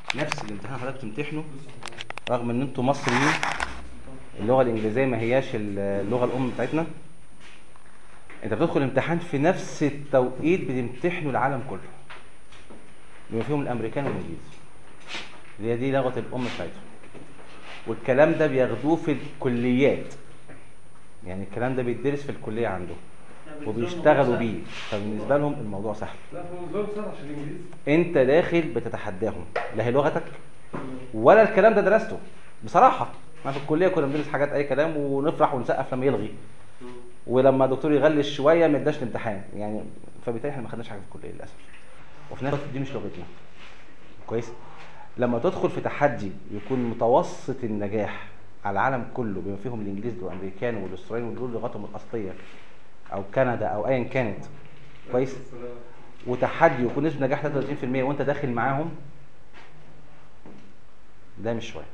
نفس الامتحان حضرتك تمتحنه رغم ان انتوا مصريين اللغه الانجليزيه ما هياش اللغه الام بتاعتنا انت بتدخل امتحان في نفس التوقيت بتمتحنوا العالم كله بما فيهم الامريكان والانجليز اللي هي دي لغه الام بتاعتهم والكلام ده بياخدوه في الكليات يعني الكلام ده بيدرس في الكليه عندهم وبيشتغلوا بيه فبالنسبه لهم الموضوع سهل لا هو بالنسبه سهل عشان الانجليزي انت داخل بتتحداهم لا هي لغتك ولا الكلام ده درسته بصراحه احنا في الكليه كنا بندرس حاجات اي كلام ونفرح ونسقف لما يلغي ولما الدكتور يغلش شويه ما اداش الامتحان يعني فبالتالي احنا ما خدناش حاجه في الكليه للاسف وفي نفس الوقت دي مش لغتنا كويس لما تدخل في تحدي يكون متوسط النجاح على العالم كله بما فيهم الانجليز والامريكان والاستراليين ودول لغتهم الاصليه او كندا او ايا كانت كويس وتحدي ويكون نسبه نجاح 33% وانت داخل معاهم ده مش شويه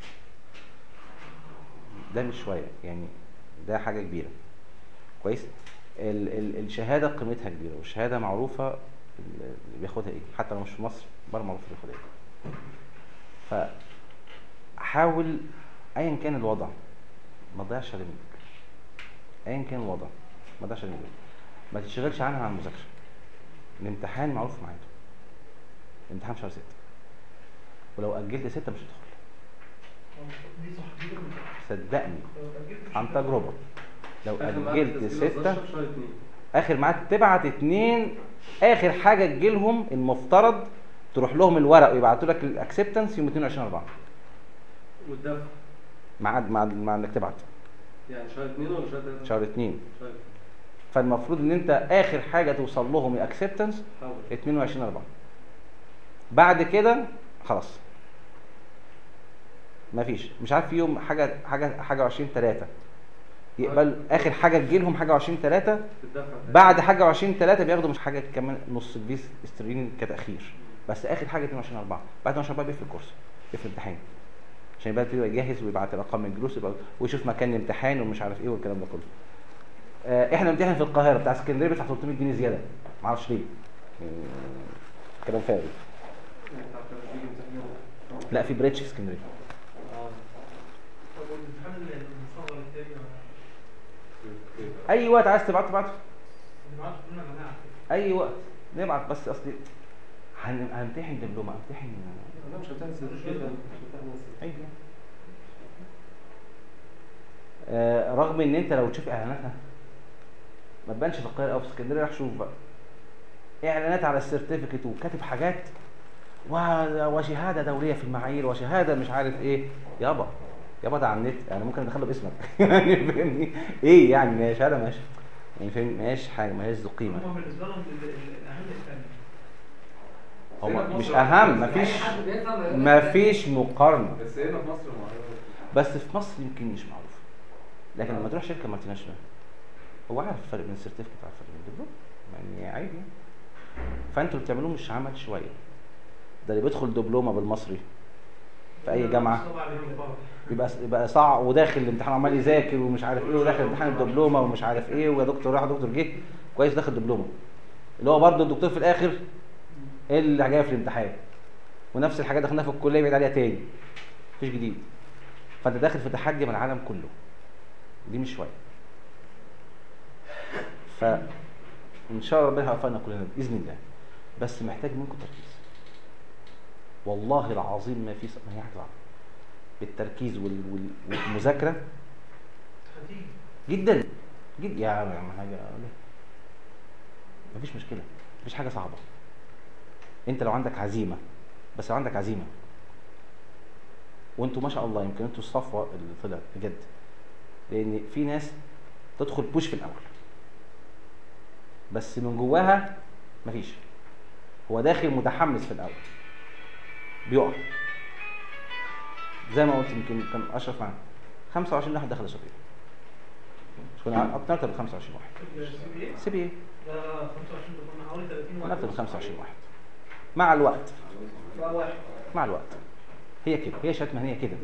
ده مش شويه يعني ده حاجه كبيره كويس ال ال الشهاده قيمتها كبيره والشهاده معروفه اللي بياخدها ايه حتى لو مش في مصر بره معروف اللي بياخدها ايه فحاول ايا كان الوضع ما تضيعش على منك ايا كان الوضع ما تضيعش على منك ما تشغلش عنها عن المذاكره الامتحان معروف في ميعاده الامتحان في شهر 6 ولو اجلت 6 مش هتدخل دي صح دي صدقني لو اتأكدت عن تجربه لو اجلت 6 شهر 2 اخر ميعاد تبعت اتنين اخر حاجه تجيلهم المفترض تروح لهم الورق ويبعتوا لك الاكسبتنس يوم 22 4 والدفع ميعاد ميعاد ميعاد انك تبعت يعني شهر 2 ولا شهر 3 شهر 2 شهر فالمفروض ان انت اخر حاجه توصل لهم الاكسبتنس حاول 22 4 بعد كده خلاص مفيش مش عارف في يوم حاجه حاجه حاجه 20 3 يقبل اخر حاجه تجيلهم حاجه 20 3 الدفع بعد حاجه 20 3 بياخدوا مش حاجه كمان نص فيس استرليني كتاخير بس اخر حاجه 22 4 بعد 22 4 بيقفل الكورس بيقفل الامتحان عشان يبقى يبقى جاهز ويبعت رقم الجلوس يبقى ويشوف مكان الامتحان ومش عارف ايه والكلام ده كله آه، احنا بنمتحن في القاهره بتاع اسكندريه بيدفع 300 جنيه زياده ما اعرفش ليه يعني كلام فارغ يعني بتاع 30 امتحان. لا في بريتش في اسكندريه اه طب والامتحان المصغر التاني اي وقت عايز تبعته تبعته اللي معاك كلنا يا جماعه اي وقت نبعت بس اصلي هن- هنمتحن دبلومه همتحن انا مش هتعمل سيرتيفيكيت مش هتعمل ايوه آه رغم ان انت لو تشوف اعلاناتها ما تبانش في القاهره او في اسكندريه روح شوف بقى اعلانات على السيرتيفيكت وكاتب حاجات و- وشهاده دوليه في المعايير وشهاده مش عارف ايه يابا يابا ده على النت يعني ممكن ادخله باسمك يعني فاهمني ايه يعني ما هي شهاده ماشي يعني فاهم ماهيش حاجه ماهيش ذو قيمه هم بالنسبه لهم ال- ال- الاهم الفن هو مش اهم مفيش أي حد بيفهم يقول لك مفيش مقارنه بس هنا في مصر معروف بس في مصر يمكن مش معروف لكن لما تروح شركه مالتي ناشونال هو عارف الفرق بين السيرتيفيكت وعارف الفرق بين الدبلوم يعني عادي يعني فانتوا اللي بتعملوه مش عمل شويه ده اللي بيدخل دبلومه بالمصري في اي جامعه طبعا عليهم بره. بيبقى يبقى صعب وداخل الامتحان عمال يذاكر ومش عارف ايه وداخل امتحان الدبلومه ومش عارف ايه ويا دكتور راح دكتور جه كويس داخل دبلومه اللي هو برضه الدكتور في الاخر ايه اللي جاي في الامتحان ونفس الحاجات دخلناها في الكليه بعيد عليها تاني مفيش جديد فانت داخل في تحدي من العالم كله دي مش شويه ف ان شاء الله ربنا هيوفقنا كلنا باذن الله بس محتاج منكم تركيز والله العظيم ما في ما هي هتطلع بالتركيز وال... وال... والمذاكره هتيجي جدا جدا يا عم حاجه مفيش مشكله مفيش حاجه صعبه انت لو عندك عزيمه بس لو عندك عزيمه وانتوا ما شاء الله يمكن انتوا الصفوه اللي طلعت بجد لان في ناس تدخل بوش في الاول بس من جواها مفيش هو داخل متحمس في الاول بيقع زي ما قلت يمكن كان اشرف معانا 25 واحد دخل الشرطيه مش كنا اكتر من 25 واحد السي بي اي سي بي ايه ده 25 ده كنا حوالي 30 واحد اكتر من 25 واحد مع الوقت بقى واحد مع الوقت هي كده هي شهاده مهنيه كده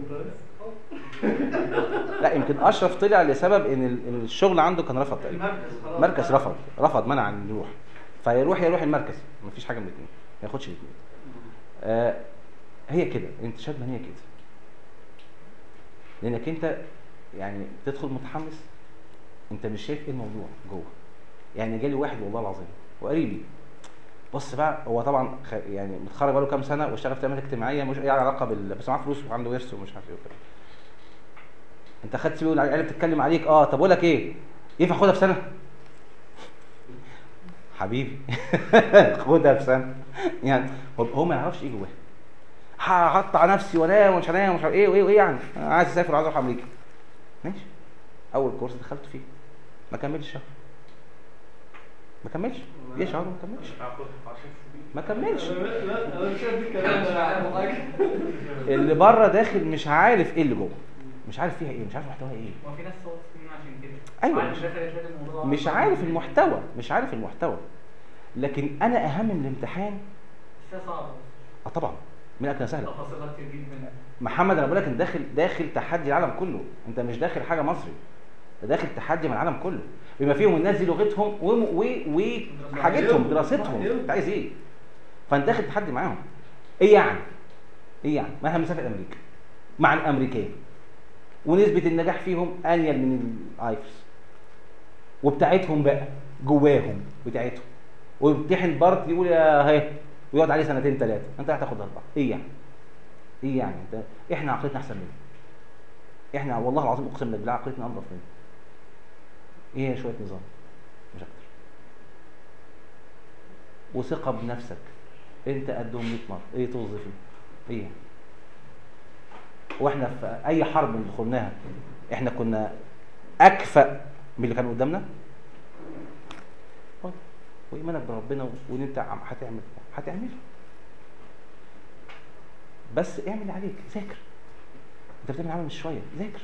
لا يمكن اشرف طلع لسبب ان ال- الشغل عنده كان رفض تقريبا المركز خلاص مركز رفض رفض منع ان يروح فيروح يروح المركز مفيش حاجه من الاثنين ما ياخدش الاثنين آه هي كده الانتشاد ما هي كده لانك انت يعني بتدخل متحمس انت مش شايف ايه الموضوع جوه يعني جالي واحد والله العظيم وقريبي بص بقى هو طبعا خ... يعني متخرج بقاله كام سنه واشتغل في تامينات اجتماعيه مش اي علاقه بال بس معاه فلوس وعنده ورث ومش عارف ايه وكده انت خدت سيبي والعيال بتتكلم عليك اه طب اقول لك ايه ينفع اخدها في سنه حبيبي خدها في سنه يعني هو هو ما يعرفش ايه جواه هقطع نفسي وانام ومش هنام ومش عارف ايه وايه وايه يعني انا عايز اسافر وعايز اروح امريكا ماشي اول كورس دخلت فيه ما كملش شهر ما كملش ايه شهر ما كملش ما كملش لا لا انا مش شايف دي الكلام ده عارف حاجه اللي بره داخل مش عارف ايه اللي جوه مش عارف فيها ايه مش عارف محتواها ايه هو في ناس صوت فينا عشان كده أيوة. عارف داخل يشهد الموضوع مش عارف المحتوى مش عارف المحتوى لكن انا اهم من الامتحان بس هي صعبه اه طبعا من اكله سهله تفاصيلها كتير جدا محمد انا بقول لك انت داخل داخل تحدي العالم كله انت مش داخل حاجه مصري انت داخل تحدي من العالم كله بما فيهم الناس دي لغتهم و- و- وحاجتهم دراستهم انت عايز ايه فانت داخل تحدي معاهم ايه يعني ايه يعني ما احنا بنسافر امريكا مع الامريكان ونسبه النجاح فيهم انيل من الايفرس وبتاعتهم بقى جواهم بتاعتهم ويمتحن بارت يقول يا هي ويقعد عليه سنتين ثلاثه انت هتاخد اربعه ايه يعني ايه يعني انت احنا عقلتنا احسن منه احنا والله العظيم اقسم بالله عقلتنا انظف منه ايه هي شويه نظام مش اكتر وثقه بنفسك انت قدهم 100 مره ايه توظفي ايه يعني واحنا في اي حرب اللي دخلناها احنا كنا اكفأ من اللي كانوا قدامنا طيب، وايمانك بربنا وان انت عم- هتعمل هتعمله بس اعمل اللي عليك ذاكر انت بتعمل عمل مش شويه ذاكر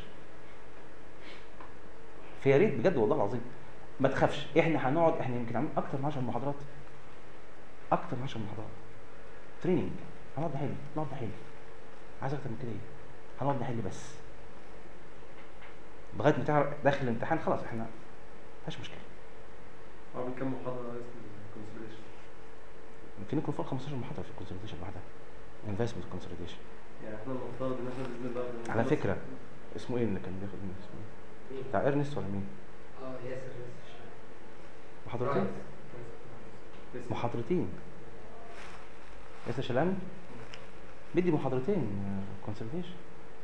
فيا ريت بجد والله العظيم ما تخافش احنا هنقعد احنا يمكن عاملين اكتر من 10 محاضرات اكتر من 10 محاضرات تريننج هنقعد نحل نقعد نحل عايز اكتر من كده ايه هنقعد نحل بس لغايه ما تعرف داخل الامتحان خلاص احنا مفيش مشكله عامل كام محاضره اسم الكونسوليشن يمكن يكون فوق 15 محاضره في الكونسوليديشن لوحدها انفستمنت كونسوليديشن يعني احنا المفترض ان احنا باذن الله بنخلص- على فكره اسمه ايه اللي كان بياخد مني اسمه ايه بتاع ارنست ولا مين اه ياسر ياسر محاضرتين اسم- محاضرتين ياسر شلامي بدي محاضرتين كونسلتيشن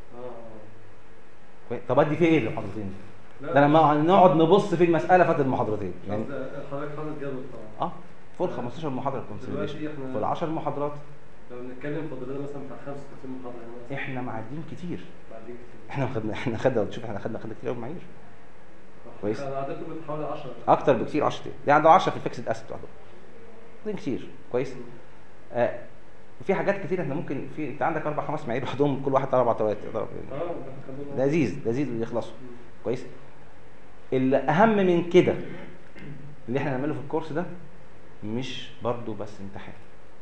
اه اه طب ادي فيه ايه المحاضرتين دي؟ لا، ده لما نقعد نبص في المساله فاتت المحاضرتين يعني قصدي حضرتك حاطط جدول طبعا اه فوق 15 محاضره كونسلتيشن دلوقتي احنا- في ال 10 محاضرات لو بنتكلم فاضل لنا مثلا بتاع 35 محاضره يعني مثلا احنا معديين كتير بعدين كتير احنا خدنا احنا خدنا شوف احنا خدنا خدنا كتير قوي معايير كويس. انا عددته من حوالي 10 اكتر بكتير 10 دي عنده 10 في الفيكسد اسيت لوحده دي كتير كويس آه في حاجات كتير احنا ممكن في انت عندك اربع خمس معايير لوحدهم كل واحد اربع توات اه ده خدونا لذيذ لذيذ يخلصوا كويس الاهم من كده اللي احنا نعمله في الكورس ده مش برضو بس امتحان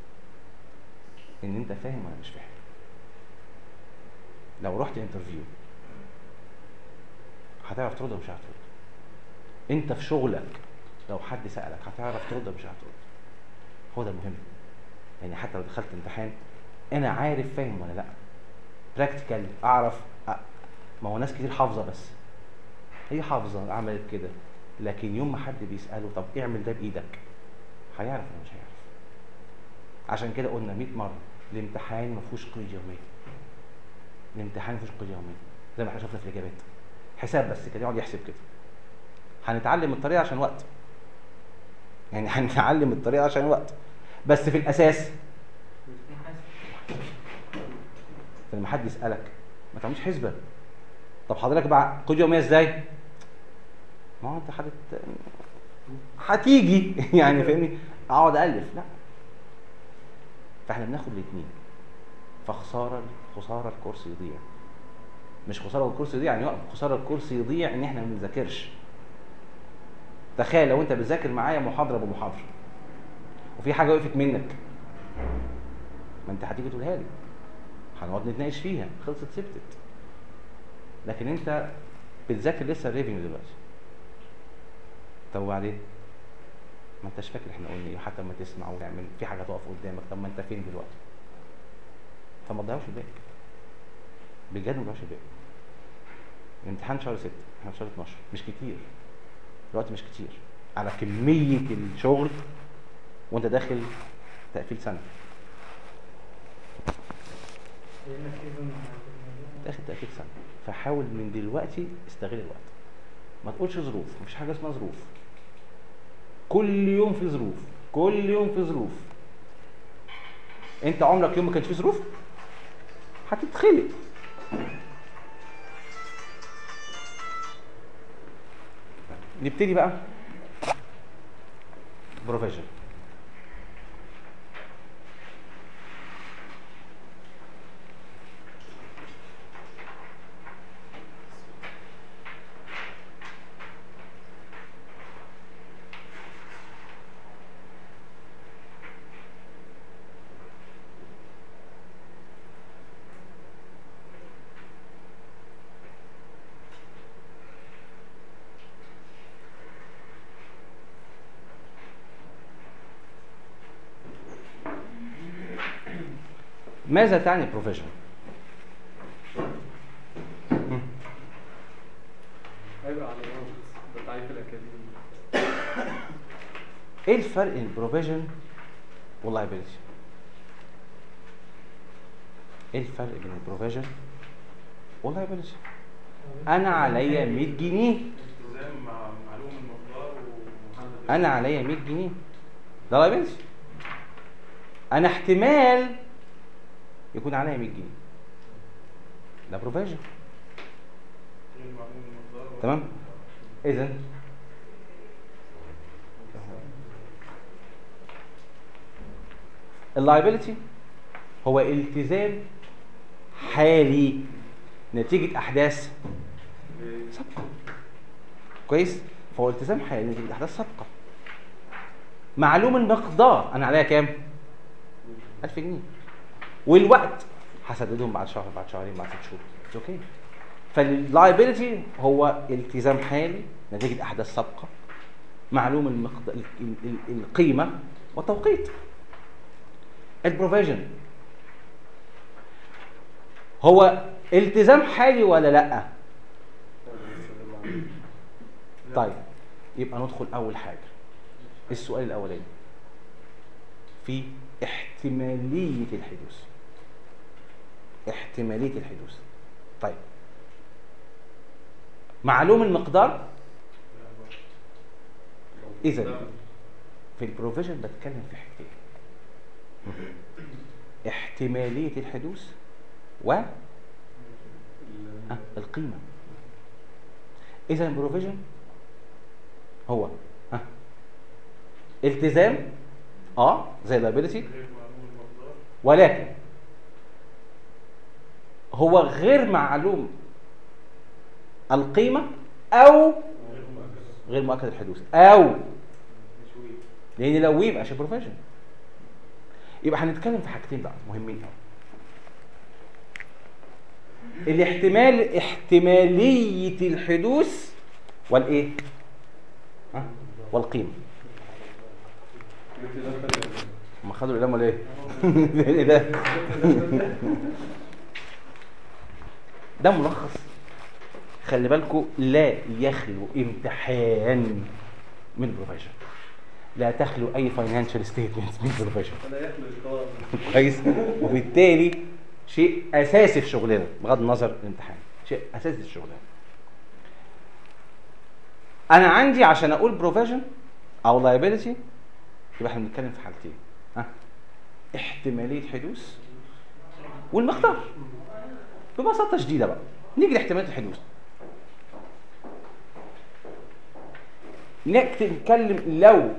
ان انت فاهم ولا مش فاهم لو رحت انترفيو هتعرف ترد ولا مش هتعرف ترد انت في شغلك لو حد سالك هتعرف ترد ولا مش هتعرف ترد هو ده المهم يعني حتى لو دخلت امتحان انا عارف فاهم ولا لا براكتيكال اعرف أ- ما هو ناس كتير حافظه بس هي حافظه عملت كده لكن يوم ما حد بيساله طب اعمل ده بايدك هيعرف ولا مش هيعرف عشان كده قلنا 100 مره الامتحان ما فيهوش قيد يوميه الامتحان ما فيهوش قيد يوميه زي ما احنا شفنا في الاجابات حساب بس كده يقعد يحسب كده هنتعلم الطريقه عشان وقت يعني هنتعلم الطريقه عشان وقت بس في الاساس لما حد يسالك ما تعملش حسبه طب حضرتك بقى قيد يوميه ازاي ما هو انت حاطط هتيجي يعني فاهمني اقعد الف لا فاحنا بناخد الاثنين فخساره خساره الكورس يضيع مش خساره الكورس يضيع يعني يقف خساره الكورس يضيع ان احنا ما بنذاكرش تخيل لو انت بتذاكر معايا محاضره بمحاضره وفي حاجه وقفت منك ما انت هتيجي تقولها لي هنقعد نتناقش فيها خلصت سبتت لكن انت بتذاكر لسه الريفينيو دلوقتي طب وبعدين ما انتش فاكر احنا قلنا ايه حتى لما تسمع وتعمل في حاجه تقف قدامك طب ما انت فين دلوقتي فما تضيعوش الباقي بجد ما تضيعوش الباقي الامتحان شهر 6 احنا في شهر 12 مش كتير الوقت مش كتير على كمية الشغل وانت داخل تقفيل سنة لأن في ظن داخل تقفيل سنة فحاول من دلوقتي استغل الوقت ما تقولش ظروف مفيش حاجة اسمها ظروف كل يوم في ظروف كل يوم في ظروف انت عمرك يوم ما كانش فيه ظروف هتتخلق نبتدي بقى بروفيجن ماذا تعني بروفيجن هيبقى على ده تعريف الاكاديمي ايه الفرق بين البروفيجن واللايبيلتي ايه الفرق بين البروفيجن واللايبيلتي انا عليا 100 جنيه التزام مع معلوم المقدار ومحدد انا عليا 100 جنيه ده لايبيلتي انا احتمال يكون عليا 100 جنيه ده بروفيجن غير معلوم المقدار تمام اذا اللايبيلتي هو التزام حالي نتيجة أحداث سابقة كويس فهو التزام حالي نتيجة أحداث سابقة معلوم المقدار أنا عليا كام؟ 1000 جنيه والوقت هسددهم بعد شهر بعد شهرين بعد ست شهور اوكي فاللايبيلتي هو التزام حالي نتيجة أحداث سابقة معلوم المقدار ال- ال- القيمة والتوقيت البروفيجن هو التزام حالي ولا لا طيب يبقى ندخل اول حاجه السؤال الاولاني في احتماليه الحدوث احتماليه الحدوث طيب معلوم المقدار اذا في البروفيجن بتكلم في حاجتين احتماليه الحدوث و آه، القيمه اذا البروفيجن هو ها التزام اه زي liability غير معلوم المقدار ولكن هو غير معلوم القيمة أو غير مؤكد غير مؤكد الحدوث أو مش ويك لأن لو يبقى شيء بروفيشن يبقى هنتكلم في حاجتين بقى مهمين قوي الاحتمال احتمالية الحدوث والإيه؟ ها؟ والقيمة هم خدوا الإقلام ولا إيه؟ إيه ده؟ ده ملخص خلي بالكم لا يخلو امتحان من بروفيشن لا تخلو اي فاينانشال ستيتمنت من بروفيشن انا يخلو القرار كويس وبالتالي شيء اساسي في شغلنا بغض النظر الامتحان شيء اساسي في شغلنا انا عندي عشان اقول بروفيشن او لايبيليتي يبقى احنا بنتكلم في حاجتين ها احتماليه حدوث والمقدار ببساطه شديده بقى نيجي لاحتماليه الحدوث نكت- نتكلم لو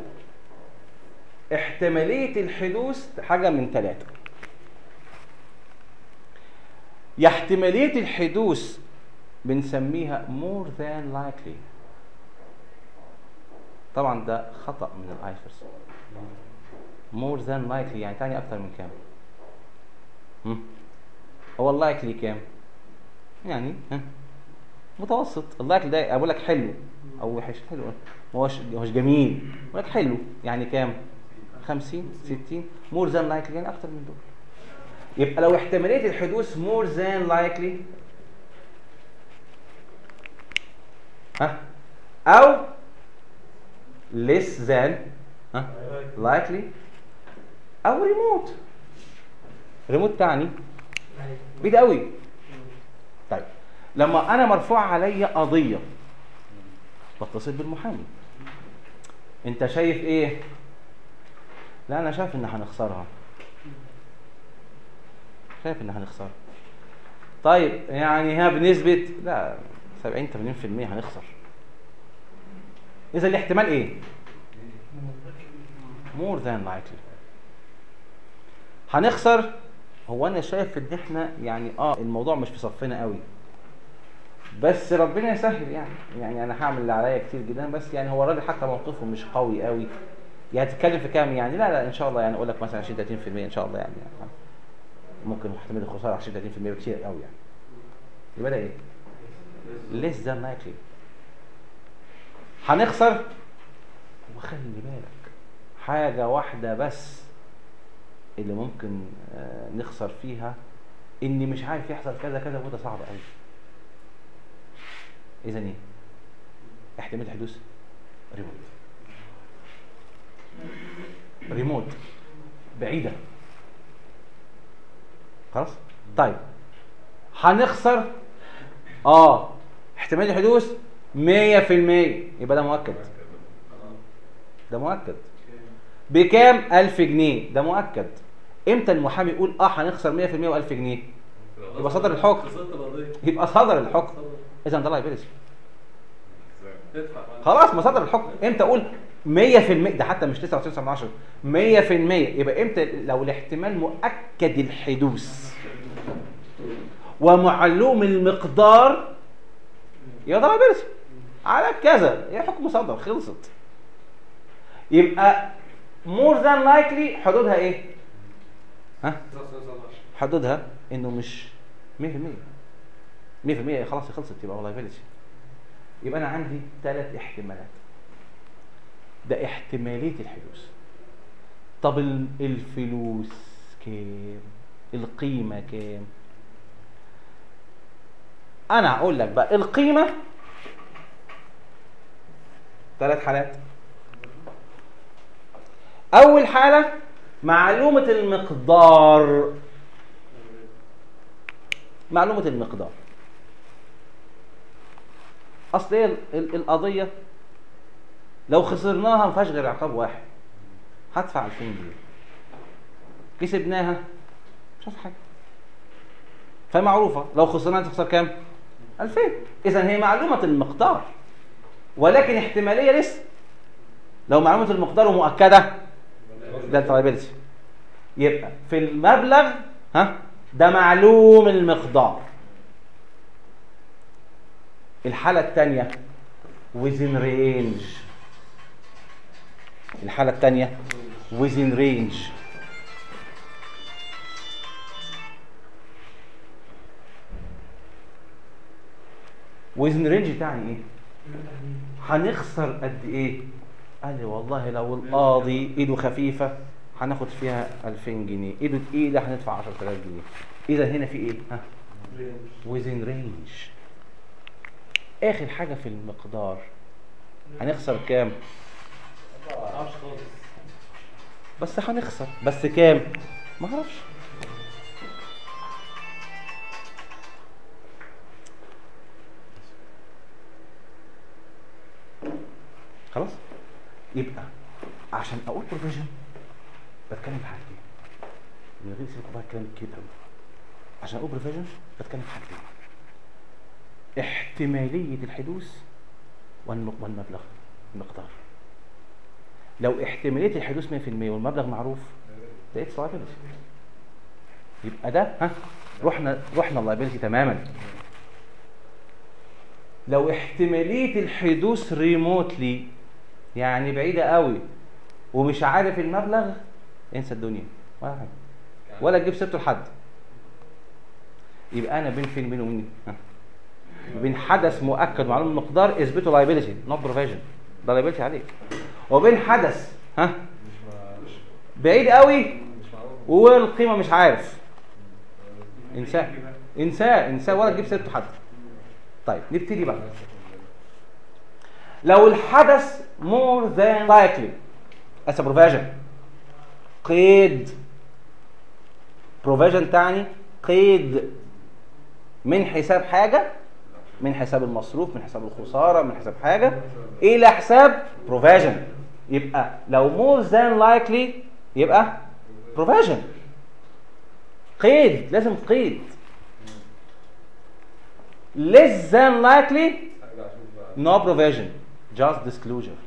احتماليه الحدوث حاجه من ثلاثه يا احتماليه الحدوث بنسميها more than likely طبعا ده خطأ من الايفرس more than likely يعني تاني اكتر من كام هم؟ هو اللايكلي كام يعني ها متوسط اللايكلي ده اقول لك حلو او وحش حلو ما هوش ما هوش جميل اقول لك حلو يعني كام 50 60 more than likely يعني اكتر من دول يبقى لو احتماليه الحدوث more than likely ها او less than ها likely او remote remote تعني بعيد قوي طيب لما انا مرفوع عليا قضيه بتصل بالمحامي انت شايف ايه لا انا شايف ان هنخسرها شايف ان هنخسرها طيب يعني ها بنسبه لا 70 80% هنخسر اذا الاحتمال ايه more than likely هنخسر هو انا شايف ان احنا يعني اه الموضوع مش في صفنا قوي بس ربنا يسهل يعني يعني انا هعمل اللي عليا كتير جدا بس يعني هو الراجل حتى موقفه مش قوي قوي يعني تتكلم في كام يعني لا لا ان شاء الله يعني اقول لك مثلا 20 30% ان شاء الله يعني, يعني ممكن احتمال الخساره 20 30% بكتير قوي يعني يبقى ده ايه؟ less than likely هنخسر وخلي بالك حاجه واحده بس اللي ممكن آه، نخسر فيها اني مش عارف يحصل كذا كذا وده صعب قوي اذا ايه احتمال الحدوث ريموت ريموت بعيدة خلاص طيب هنخسر اه احتمال الحدوث 100% يبقى ده مؤكد ده مؤكد بكام 1000 جنيه ده مؤكد امتى المحامي يقول اه هنخسر 100% و1000 جنيه يبقى صدر الحكم خسرت القضيه يبقى صدر الحكم اذا ده لايبيلتي ادفع بعد. خلاص ما صدر الحكم امتى اقول 100% ده حتى مش 99 من 10 100% يبقى امتى لو الاحتمال مؤكد الحدوث ومعلوم المقدار يبقى ده لايبيلتي على كذا هي حكم صدر خلصت يبقى مور ذان لايكلي حدودها ايه؟ ها؟ حدودها انه مش 100% 100% خلاص هي خلصت يبقى لايبيلتي يبقى انا عندي ثلاث احتمالات ده احتماليه الحدوث طب ال- الفلوس كام القيمه كام انا هقول لك بقى القيمه ثلاث حالات اول حاله معلومه المقدار معلومه المقدار اصل ايه ال- ال- القضيه لو خسرناها ما فيهاش غير عقاب واحد هدفع 2000 جنيه كسبناها مش هدفع حاجه فمعروفه لو خسرناها تخسر كام 2000 اذا هي معلومه المقدار ولكن احتماليه لسه لو معلومه المقدار مؤكده ده الترايبيلتي يبقى في المبلغ ها ده معلوم المقدار الحالة الثانية within range الحالة الثانية within range within range تعني ايه؟ هنخسر قد ايه؟ قال لي والله لو القاضي ايده خفيفة هناخد فيها 2000 جنيه، ايده تقيلة هندفع 10000 جنيه. إذا هنا في ايه؟ ها؟ within range اخر حاجه في المقدار هنخسر كام ما اعرفش خالص بس هنخسر بس كام ما اعرفش خلاص يبقى عشان اقول بروفيجن بتكلم في حاجتين من غير سيبك بقى الكلام الكتير قوي عشان اقول بروفيجن بتكلم في حاجتين احتماليه الحدوث والم- والمبلغ المقدار لو احتماليه الحدوث 100% والمبلغ معروف ده اتس لايبيلتي يبقى ده ها رحنا رحنا اللايبيلتي تماما لو احتماليه الحدوث ريموتلي يعني بعيده قوي ومش عارف المبلغ انسى الدنيا ولا حاجه ولا تجيب سيرته لحد يبقى انا بين فين بين ومين ها بين حدث مؤكد ومعلوم المقدار اثبته لايبيلتي نوت بروفيجن ده لايبيلتي عليك وبين حدث ها بعيد قوي والقيمه مش عارف انساه انساه انساه ولا تجيب سيرته حد طيب نبتدي بقى لو الحدث more than likely as a provision قيد provision تعني قيد من حساب حاجة من حساب المصروف من حساب الخسارة من حساب حاجة إلى حساب provision يبقى لو more than likely يبقى provision قيد لازم قيد less than likely no provision just disclosure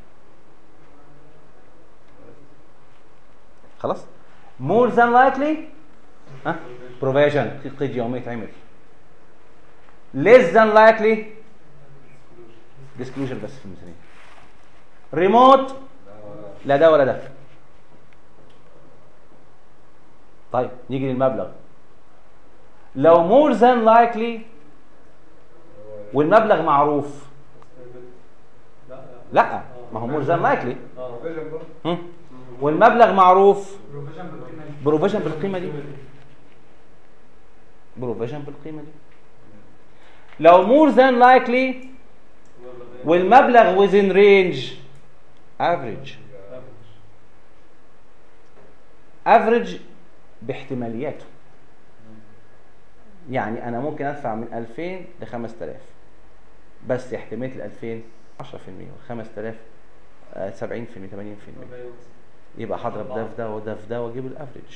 خلاص more than likely ها provision في قيد يومي يتعمل less than likely disclosure بس في الميزانيه remote لا ده ولا ده طيب نيجي للمبلغ لو more than likely والمبلغ معروف لا لا ما هو more than likely اه هم؟ والمبلغ معروف بروفيجن بالقيمه دي بروفيجن بالقيمه دي بروفيجن بالقيمه دي لو more than likely والمبلغ within range average average باحتمالياته يعني انا ممكن ادفع من 2000 ل 5000 بس احتماليه ال 2000 10% وال 5000 آه، 70% 80% يبقى هضرب ده في ده وده في ده واجيب الافريج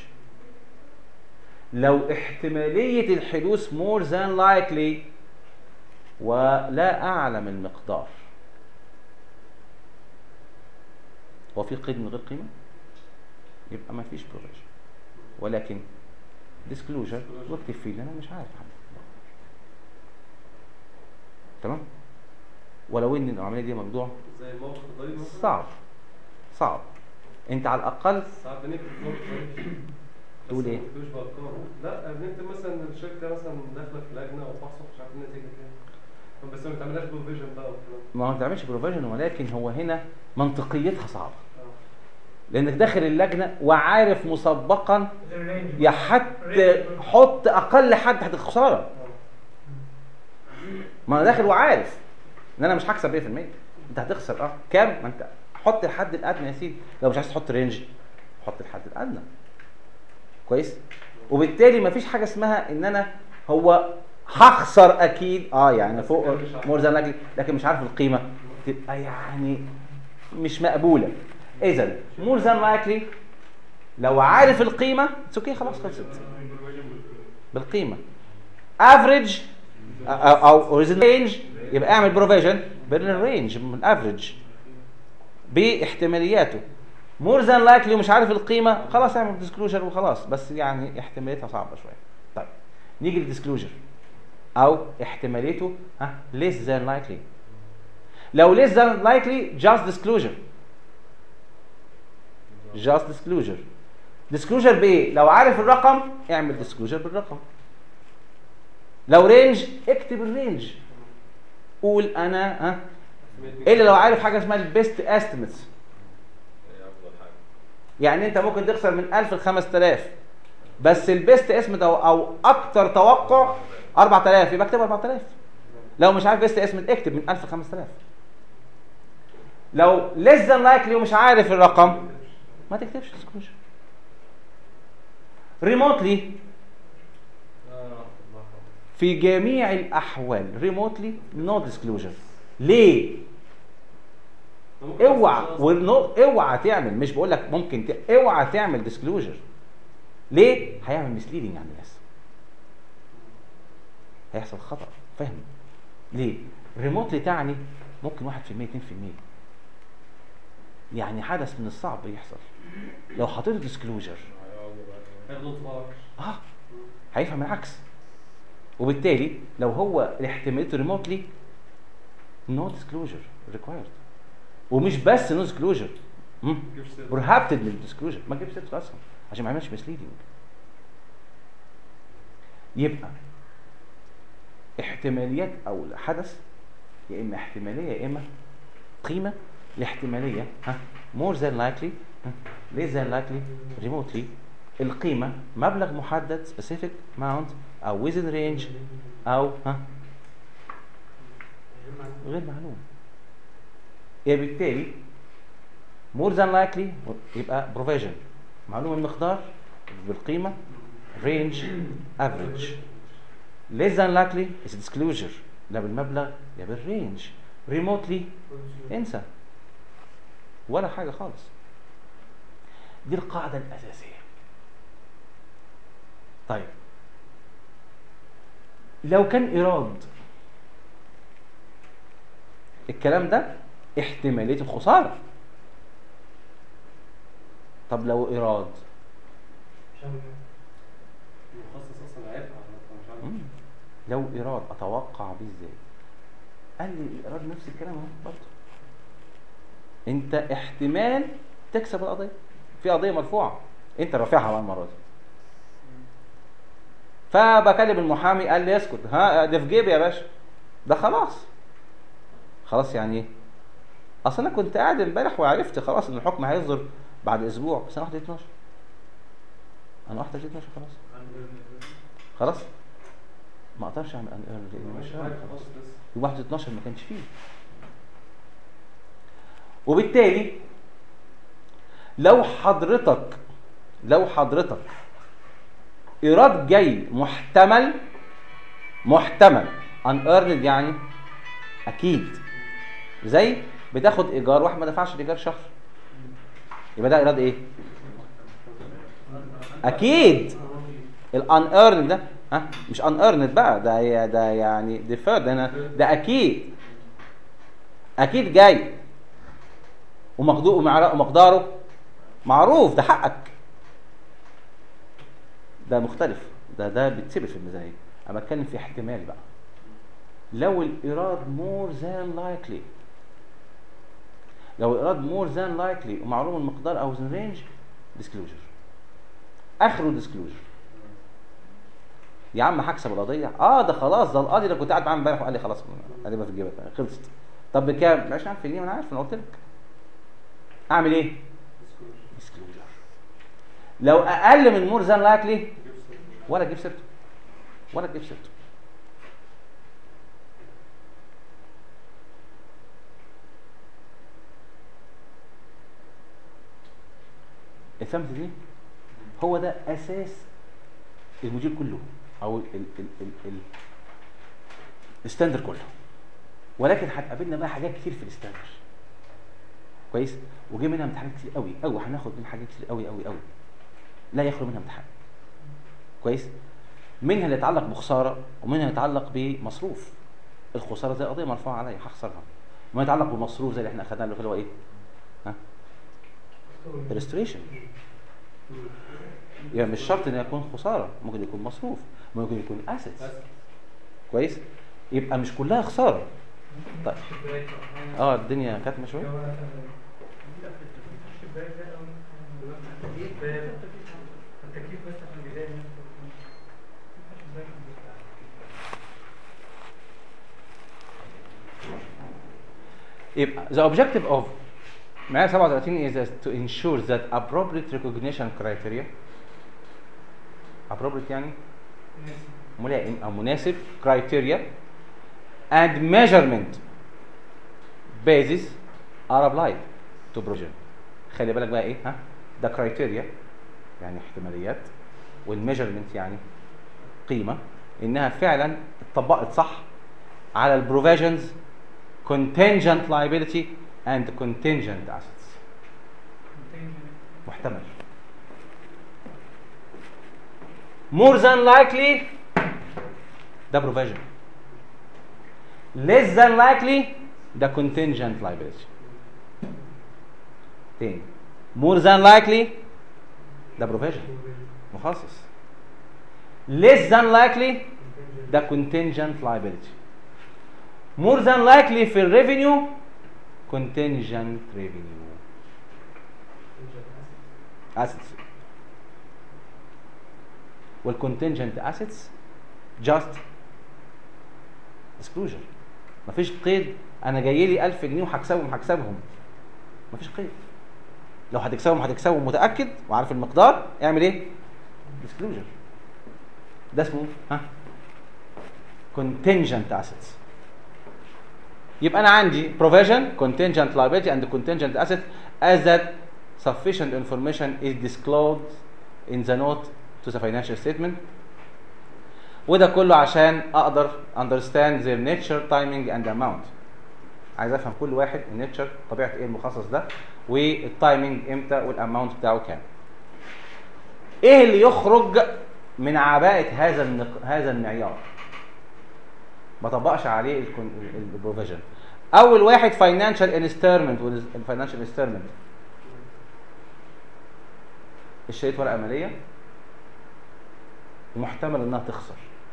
لو احتمالية الحدوث more than likely ولا أعلم المقدار هو في قيد من غير قيمة يبقى ما فيش بروفيجن ولكن disclosure واكتب فيه اللي أنا مش عارف عنه تمام ولو ان العمليه دي موضوع زي الموقف الضريبي مثلا صعب صعب انت على الاقل ساعات بنكتب موقف ضريبي بس تقول ما ايه؟ بنكتبوش بارقام لا بنكتب مثلا الشركه مثلا داخله في لجنه او فحص مش عارف النتيجه كام بس ما بتعملهاش بروفيجن بقى والكلام ما هو ما بتعملش بروفيجن ولكن هو هنا منطقيتها صعبه اه لانك داخل اللجنه وعارف مسبقا الرينج يا حتى حط اقل حد تحت الخساره اه ما انا داخل وعارف ان انا مش هكسب 100% انت هتخسر اه كام ما انت حط الحد الادنى يا سيدي لو مش عايز تحط رينج حط الحد الادنى كويس وبالتالي ما فيش حاجه اسمها ان انا هو هخسر اكيد اه يعني فوق مور ذان لايكلي لكن مش عارف القيمه تبقى يعني مش مقبوله اذا مور ذان لايكلي لو عارف القيمه اتس اوكي خلاص خلصت بالقيمه افريج او او رينج يبقى اعمل بروفيجن بين الرينج من الافريج باحتمالياته مور ذان لايكلي ومش عارف القيمه خلاص اعمل ديسكلوجر وخلاص بس يعني احتماليتها صعبه شويه طيب نيجي للديسكلوجر او احتماليته ها less than likely لو less than likely just disclosure just disclosure disclosure بايه لو عارف الرقم اعمل disclosure بالرقم لو رينج اكتب الرينج قول انا ها الا لو عارف حاجه اسمها البيست استيميتس يعني انت ممكن تخسر من 1000 ل 5000 بس البيست اسم ده او اكتر توقع 4000 يبقى اكتب 4000 لو مش عارف بيست اسم اكتب من 1000 ل 5000 لو less than likely ومش عارف الرقم ما تكتبش disclosure ريموتلي في جميع الاحوال ريموتلي نو ديسكلوجر ليه اوعى ونو اوعى تعمل مش بقول لك ممكن ت... اوعى تعمل ديسكلوجر ليه هيعمل مسليدنج عند الناس هيحصل خطا فهم ليه ريموتلي تعني ممكن 1% 2% يعني حدث من الصعب يحصل لو حطيته ديسكلوجر هياخدوا انطباع اه هيفهم العكس وبالتالي لو هو احتماليته ريموتلي نو ديسكلوجر ريكوايرد ومش بس نو ديسكلوجر جيبش سيرة. برهابتد من الديسكلوجر ما تجيبش سيرته اصلا عشان ما يعملش مسليدنج يبقى احتماليات او الحدث يا اما احتماليه يا اما قيمه الاحتماليه ها more than likely ها less than likely remotely القيمه مبلغ محدد specific amount او within range او ها غير معلوم يبقى بالتالي more than likely يبقى provision معلوم المقدار بالقيمة range average less than likely is disclosure لا بالمبلغ يا بالرينج remotely انسى ولا حاجة خالص دي القاعدة الأساسية طيب لو كان إيراد الكلام ده احتمالية الخسارة طب لو إيراد المخصص اصلا عارف مش عارف مم. لو إيراد أتوقع بيه إزاي قال لي الإيراد نفس الكلام اهو برضه أنت احتمال تكسب القضية في قضية مرفوعة أنت رافعها بقى المرة دي فبكلم المحامي قال لي اسكت ها ده في جيبي يا باشا ده خلاص خلاص يعني ايه اصل انا كنت قاعد امبارح وعرفت خلاص ان الحكم هيصدر بعد اسبوع بس انا 31 12 انا 31 12 خلاص خلاص ما اقدرش اعمل ان ايرن لان مش مش هعمل عارف خلاص خلاص لسه يوم 1 12 ما كانش فيه وبالتالي لو حضرتك لو حضرتك ايراد جاي محتمل محتمل ان ايرند يعني اكيد زي بتاخد ايجار واحد ما دفعش الايجار شهر يبقى ده ايراد ايه اكيد الان ايرند ده ها مش ان ايرند بقى ده ده يعني ديفيرد ده أنا- ده اكيد اكيد جاي ومقدور ومقداره معروف ده حقك ده مختلف ده ده بيتثبت في الميزانيه انا بتكلم في احتمال بقى لو الايراد مور ذان لايكلي لو الايراد مور ذان لايكلي ومعلوم المقدار او ذان رينج ديسكلوجر اخره ديسكلوجر يا عم هكسب القضيه اه ده خلاص ده القاضي اللي كنت قاعد معاه امبارح وقال لي خلاص قال لي في جيبك خلصت طب بكام؟ ب 20000 جنيه ما انا عارف انا قلت لك اعمل ايه؟ ديسكلوجر لو اقل من مور ذان لايكلي ولا تجيب سيرته ولا تجيب سيرته الفهمت دي هو ده اساس المدير كله او ال ال ال ال ال الستاندر كله ولكن هتقابلنا بقى حاجات كتير في الستاندر كويس وجي منها امتحانات كتير قوي قوي هناخد منها حاجات كتير قوي قوي قوي لا يخلو منها امتحان كويس منها اللي يتعلق بخساره ومنها اللي يتعلق بمصروف الخساره زي قضيه مرفوعه عليا هخسرها وما يتعلق بمصروف زي اللي احنا اخدناه اللي هو ايه ها ريستوريشن يعني مش شرط ان يكون خساره ممكن يكون مصروف ممكن يكون اسيتس بس كويس يبقى مش كلها خساره طيب اه الدنيا كاتمه شويه التكليف بس في البداية يبقى the objective of معايا 37 is to ensure that appropriate recognition criteria appropriate يعني ملائم او مناسب criteria and measurement basis are applied to project خلي بالك بقى ايه ها ده criteria يعني احتماليات والميجرمنت يعني قيمه انها فعلا اتطبقت صح على البروفيجنز contingent liability and contingent assets محتمل more than likely ده provision less than likely ده contingent liability تاني more than likely ده provision مخصص less than likely ده contingent liability more than likely في الريفينيو contingent revenue assets والcontingent assets just disclosure مفيش قيد انا جاي لي 1000 جنيه وهكسبهم هكسبهم مفيش قيد لو هتكسبهم هتكسبهم متاكد وعارف المقدار اعمل ايه ديسكلوجر ده اسمه ها contingent assets يبقى انا عندي provision contingent liability and contingent asset as that sufficient information is disclosed in the note to the financial statement وده كله عشان اقدر understand their nature timing and amount عايز افهم كل واحد النيتشر طبيعه ايه المخصص ده والتايمنج امتى والاماونت بتاعه كام ايه اللي يخرج من عباءه هذا النق... هذا المعيار ما طبقش عليه البروفيجن اول واحد فاينانشال انسترمنت والفاينانشال انسترمنت اشتريت ورقه ماليه ومحتمل انها تخسر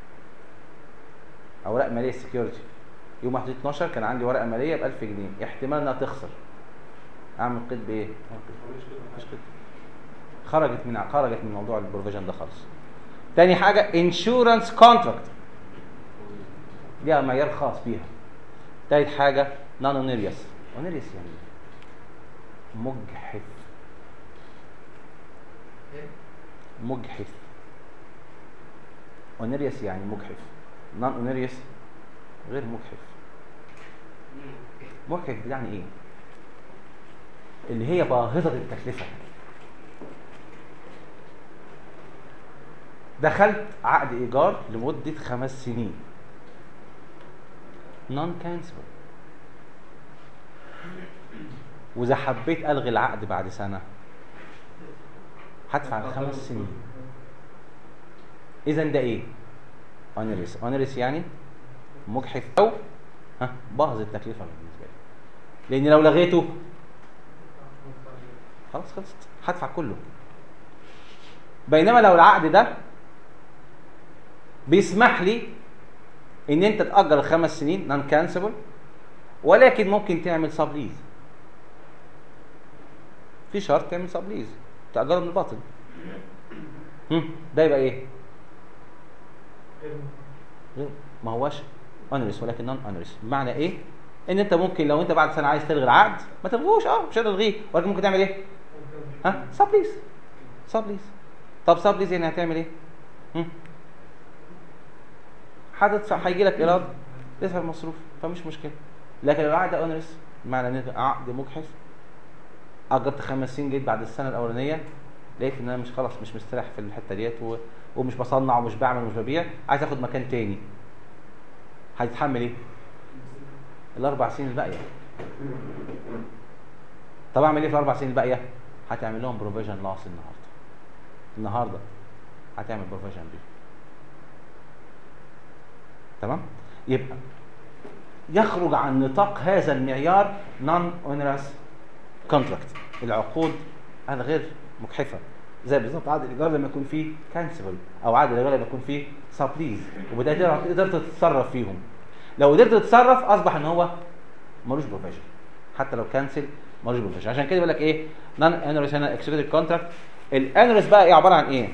اوراق ماليه سكيورتي يوم 1 12 كان عندي ورقه ماليه ب 1000 جنيه احتمال انها تخسر اعمل قيد بايه؟ مش قيد خرجت من خرجت من موضوع البروفيجن ده خالص تاني حاجه انشورنس كونتراكت ليها معيار خاص بيها تالت حاجه نون اونيريوس اونيريوس يعني إيه؟ مجحف مجحف اونيريوس يعني مجحف نون اونيريوس غير مجحف مجحف يعني ايه اللي هي باهظة التكلفة دخلت عقد ايجار لمدة خمس سنين نون كانسبل واذا حبيت الغي العقد بعد سنة هدفع الخمس سنين اذا ده ايه اونيريس اونيريس يعني مجحف او ها باهظ التكلفه بالنسبه لي لان لو لغيته خلاص خلصت هدفع كله بينما لو العقد ده بيسمح لي ان انت تاجر الخمس سنين نون كانسبل ولكن ممكن تعمل سبليز في شرط تعمل سبليز تاجره من الباطن هم، ده يبقى ايه غير ما هواش اونريس ولكن نون اونريس بمعنى ايه ان انت ممكن لو انت بعد سنه عايز تلغي العقد ما تلغوش اه مش هتلغيه ولكن ممكن تعمل ايه ها سبليز سبليز طب سبليز يعني هتعمل ايه هم؟ هتدفع هيجي لك ايراد تدفع المصروف فمش مشكله لكن لو العقد اونريس بمعنى ان عقد مجحف اجرت خمس سنين جيت بعد السنه الاولانيه لقيت ان انا مش خلاص مش مستريح في الحته ديت و... ومش بصنع ومش بعمل ومش ببيع عايز اخد مكان تاني هتتحمل ايه الاربع سنين الباقيه طب اعمل ايه في الاربع سنين الباقيه هتعمل لهم بروفيجن لاس النهارده النهارده هتعمل بروفيجن دي تمام يبقى يخرج عن نطاق هذا المعيار نون اونرس كونتراكت العقود الغير مجحفه زي بالظبط عقد الايجار لما يكون فيه كانسبل او عقد الايجار لما يكون فيه سبليز وبالتالي قدرت تتصرف فيهم لو قدرت تتصرف اصبح ان هو ملوش بروفيشن حتى لو كانسل ملوش بروفيشن عشان كده بيقول لك ايه نون انورس هنا اكسكيوتيف كونتراكت الانورس بقى ايه عباره عن ايه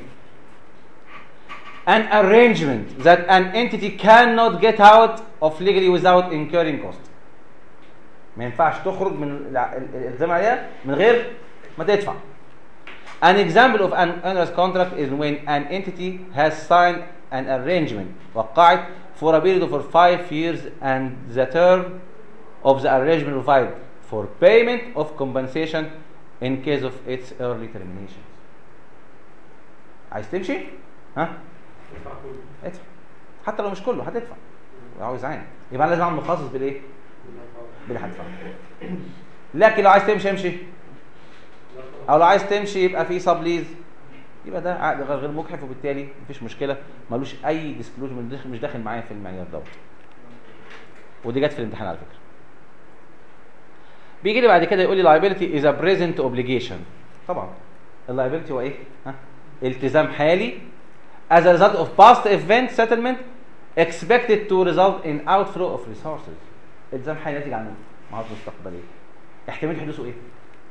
an arrangement that an entity cannot get out of legally without incurring cost ما ينفعش تخرج من الع- ال- الالتزام عليها من غير ما تدفع An example of an onerous contract is when an entity has signed an arrangement وقعت for a period of five years and the term of the arrangement provide for payment of compensation in case of its early termination. عايز تمشي؟ ها؟ يدفع كله ادفع حتى لو مش كله هتدفع عاوز عين يبقى أنا لازم اعمل مخصص بالايه؟ باللي هدفعه لكن لو عايز تمشي امشي او لو عايز تمشي يبقى في سبليز يبقى ده عقد غير غير مجحف وبالتالي مفيش مشكله ملوش اي ديسكلوجر مش داخل معايا في المعيار دوت ودي جت في الامتحان على فكره بيجي لي بعد كده يقول لي liability is a present obligation طبعا اللايبيلتي هو ايه ها التزام حالي as a result of past event settlement expected to result in outflow of resources التزام حالي ناتج عن مهارات مستقبليه احتمال حدوثه ايه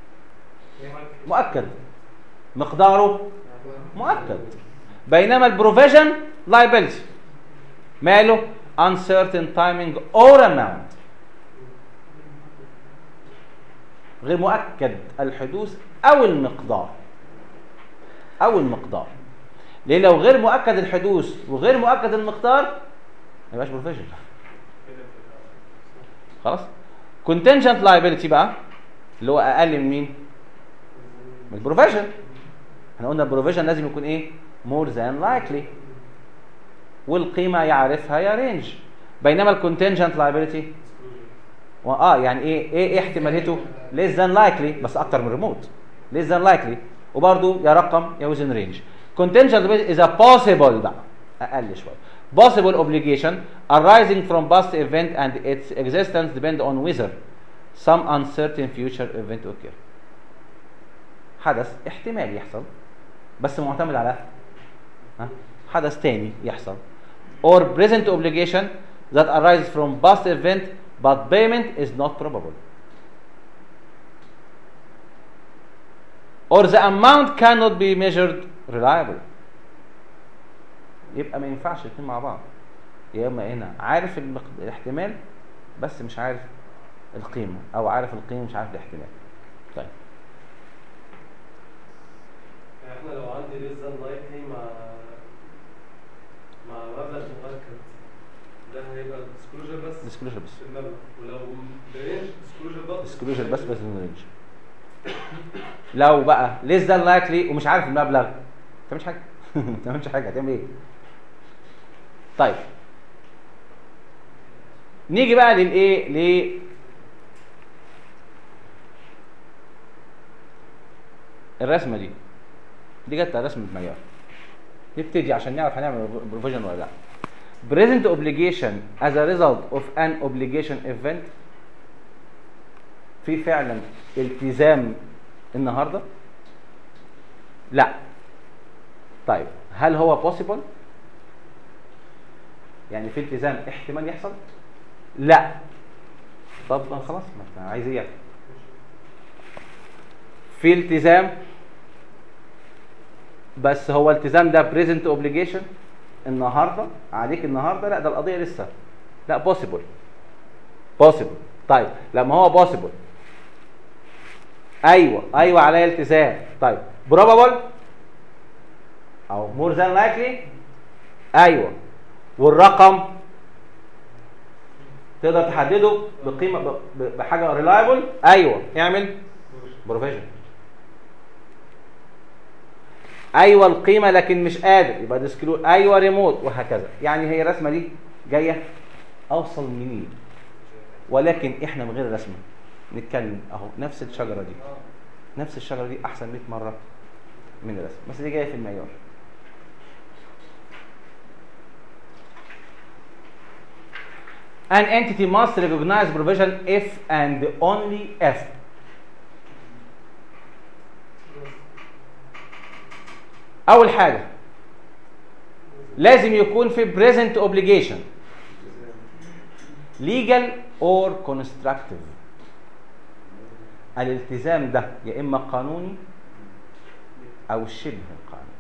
مؤكد مقداره مؤكد بينما البروفيجن liability ماله uncertain timing or amount غير مؤكد الحدوث او المقدار او المقدار ليه لو غير مؤكد الحدوث وغير مؤكد المقدار ما يبقاش بروفيجن خلاص contingent liability بقى اللي هو اقل من مين من البروفيجن احنا قلنا البروفيجن لازم يكون ايه more than likely والقيمه يعرفها يا رينج بينما الكونتنجنت liability اه يعني ايه ايه ايه احتماليته less than likely بس اكتر من ريموت less than likely وبرده يا رقم يا within range contingent liability is a possible بقى اقل شويه possible obligation arising from past event and its existence depend on whether some uncertain future event occur حدث احتمال يحصل بس معتمد على ها؟ حدث تاني يحصل or present obligation that arises from past event but payment is not probable or the amount cannot be measured reliably يبقى ما ينفعش الاثنين مع بعض يا اما هنا عارف المق- الاحتمال بس مش عارف القيمه او عارف القيمه مش عارف الاحتمال طيب يعني احنا لو عندي ليس ذان لايكلي مع مع مبلغ مؤكد ده هيبقى ديسكلوجر بس disclosure بس في المبلغ ولو برينج ديسكلوجر بس disclosure بس بس من رينج لو بقى less than likely ومش عارف المبلغ ما تعملش حاجه ما تعملش حاجه هتعمل ايه طيب نيجي بقى للايه ل الرسمه دي دي جت على رسمه معيار نبتدي عشان نعرف هنعمل بروفيجن ولا لا present obligation as a result of an obligation event في فعلا التزام النهارده لا طيب هل هو possible يعني في التزام احتمال يحصل لا طب خلاص ما انت عايز ايه يعني؟ في التزام بس هو التزام ده بريزنت اوبليجيشن النهارده عليك النهارده لا ده القضيه لسه لا بوسيبل بوسيبل طيب لما هو بوسيبل ايوه ايوه عليا التزام طيب بروبابل او مور ذان لايكلي ايوه والرقم تقدر تحدده بقيمه ب- ب- بحاجه ريلايبل ايوه اعمل بروفيجن ايوه القيمه لكن مش قادر يبقى ديسكلو ايوه ريموت وهكذا يعني هي الرسمه دي جايه اوصل منين ولكن احنا من غير رسمه نتكلم اهو نفس الشجره دي نفس الشجره دي احسن 100 مره من الرسم بس دي جايه في المعيار An entity must recognize provision if and only if أول حاجة لازم يكون في present obligation legal or constructive الالتزام ده يا إما قانوني أو شبه قانوني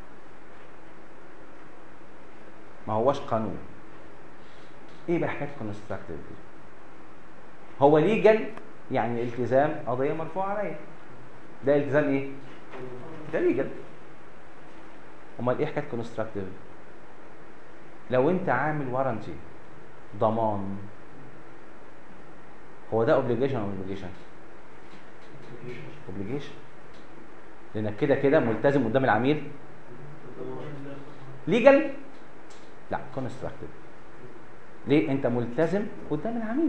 ما هوش قانون ايه بقى حكايه constructive دي هو legal يعني التزام قضيه مرفوعه عليا ده التزام ايه ده legal امال ايه حكايه constructive لو انت عامل وارنتي ضمان هو ده obligation او obligation obligation لانك كده كده ملتزم قدام العميل legal لا constructive ليه انت ملتزم قدام العميل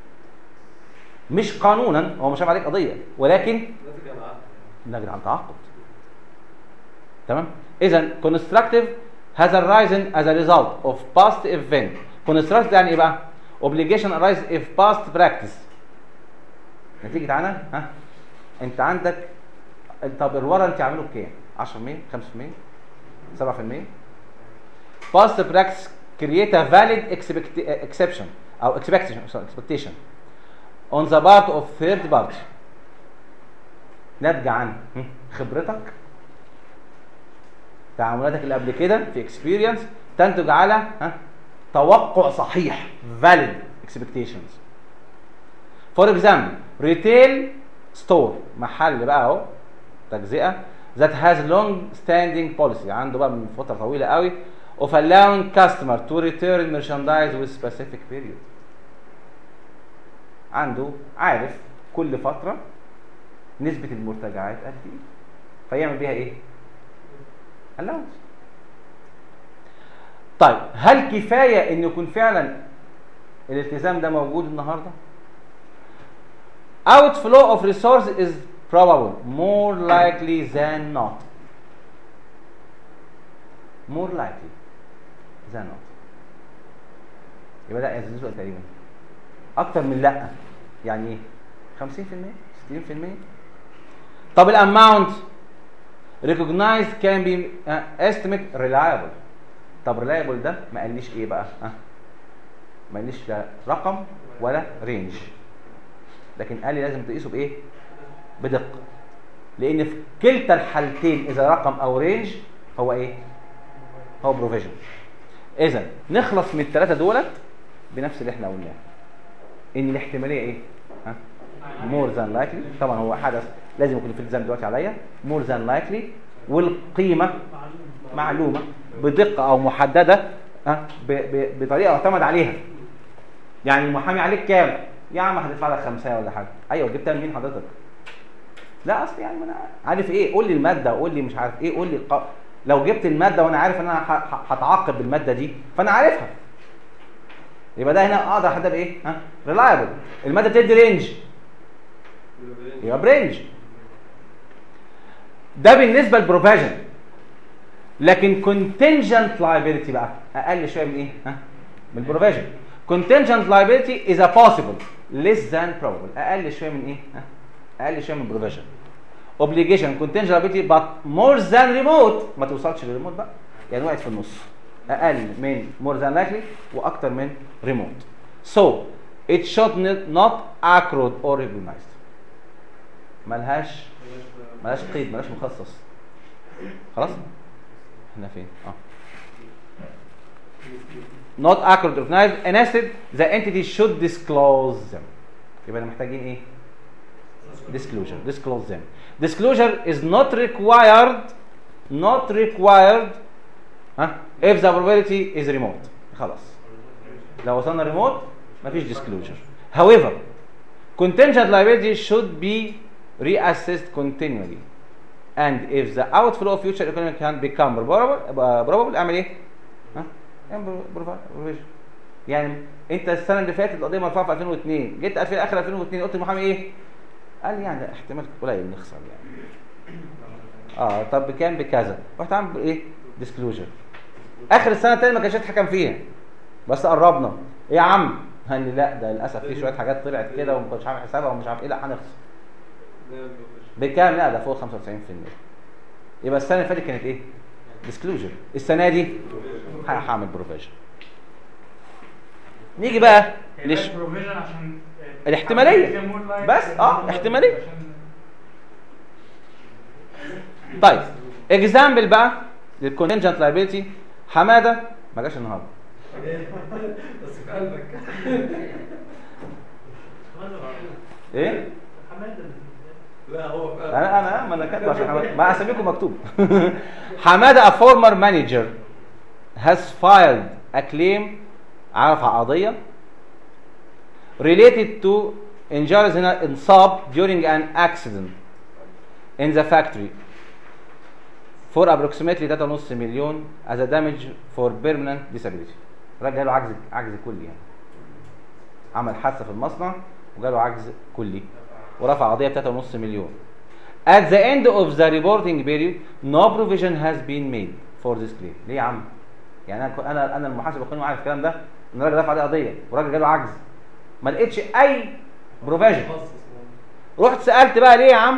مش قانونا هو مش عامل عليك قضيه ولكن ناتج عن عقد نجد عن تعاقد تمام اذا constructive has arisen as a result of past event constructive يعني ايه بقى obligation arises if past practice نتيجه عنها ها انت عندك طب الورنتي عامله بكام 10% 5% 7% past practice create a valid expect- exception او expectation sorry, expectation on the part of third party ناتجه عن هم، خبرتك تعاملاتك اللي قبل كده في experience تنتج على ها توقع صحيح valid expectations for example retail store محل بقى اهو تجزئه that has long standing policy عنده بقى من فتره طويله قوي of allowing customer to return merchandise with specific period عنده عارف كل فتره نسبه المرتجعات قد ايه فيعمل بيها ايه allowance طيب هل كفايه ان يكون فعلا الالتزام ده موجود النهارده outflow of resource is probable more likely than not more likely than not يبقى ده يزيد تقريبا اكتر من لا يعني ايه 50% 60% طب الاماونت recognized can be uh, estimate reliable طب reliable ده ما قاليش ايه بقى ها ما قاليش لا رقم ولا رينج لكن قال لي لازم تقيسه بايه بدقه لان في كلتا الحالتين اذا رقم او رينج هو ايه هو بروفيجن اذا نخلص من الثلاثه دولت بنفس اللي احنا قلناه ان الاحتماليه ايه ها مور ذان لايكلي طبعا هو حدث لازم يكون في التزام دلوقتي عليا مور ذان لايكلي والقيمه معلومه بدقه او محدده ها ب- ب- بطريقه يعتمد عليها يعني المحامي عليك كام يا عم هتدفع لك خمسة ولا حاجه ايوه جبتها منين حضرتك لا اصل يعني ما انا عارف ايه قول لي الماده قول لي مش عارف ايه قول لي الق... لو جبت الماده وانا عارف ان انا ه- ه- هتعاقب بالماده دي فانا عارفها يبقى ده هنا اقدر احددها بايه ها ريلايبل الماده بتدي رينج يبقى برينج ده بالنسبه للبروفيجن لكن contingent liability بقى اقل شويه من ايه ها من البروفيجن contingent liability is a possible less than probable اقل شويه من ايه ها اقل شويه من البروفيجن obligation contingent liability but more than remote ما توصلش للريموت بقى يعني وقعت في النص اقل من more than likely واكتر من remote so it should not accrued or recognized ملهاش ملهاش قيد ملهاش مخصص خلاص احنا فين اه not accurate or recognized and instead the entity should disclose them يبقى احنا محتاجين ايه disclosure disclose them disclosure is not required not required ها if the probability is remote خلاص لو وصلنا remote مفيش disclosure however contingent liability should be reassessed continually and if the outflow of future economic can become probable probable اعمل ايه ها اعمل provision يعني انت السنه اللي فاتت القضيه مرفوعه في 2002 جيت في اخر 2002 قلت للمحامي ايه قال لي يعني احتمال قليل نخسر يعني اه طب بكام بكذا رحت عامل ايه ديسكلوجر اخر السنه الثانيه ما كانش اتحكم فيها بس قربنا ايه يا عم قال لي لا ده للاسف في شويه حاجات طلعت كده وما كنتش عامل حسابها ومش عارف ايه لا هنخسر بكام لا ده فوق 95% يبقى السنه اللي فاتت كانت ايه ديسكلوجر السنه دي ه- هعمل بروفيجن نيجي بقى ليش بروفيجن عشان الاحتمالية. بس، اه، احتمالية. طيب اكزامبل بقى للكونتنجنت لايبيلتي حماده ما جاش النهارده بس في قلبك ايه لا هو في قلبك انا انا ما انا كاتبه عشان حماده ما اساميكم مكتوب حماده a former manager has filed a claim عرف قضيه related to injuries هنا انصاب during an accident in the factory for approximately 3.5 مليون as a damage for permanent disability الراجل جاله عجز عجز كلي يعني عمل حادثه في المصنع وجاله عجز كلي ورفع قضيه ب 3.5 مليون At the end of the reporting period no provision has been made for this claim ليه يا عم؟ يعني انا انا انا المحاسب القانوني عارف الكلام ده ان الراجل رفع عليه قضيه والراجل جاله عجز ما لقيتش اي بروفيجن مخصص رحت سالت بقى ليه يا عم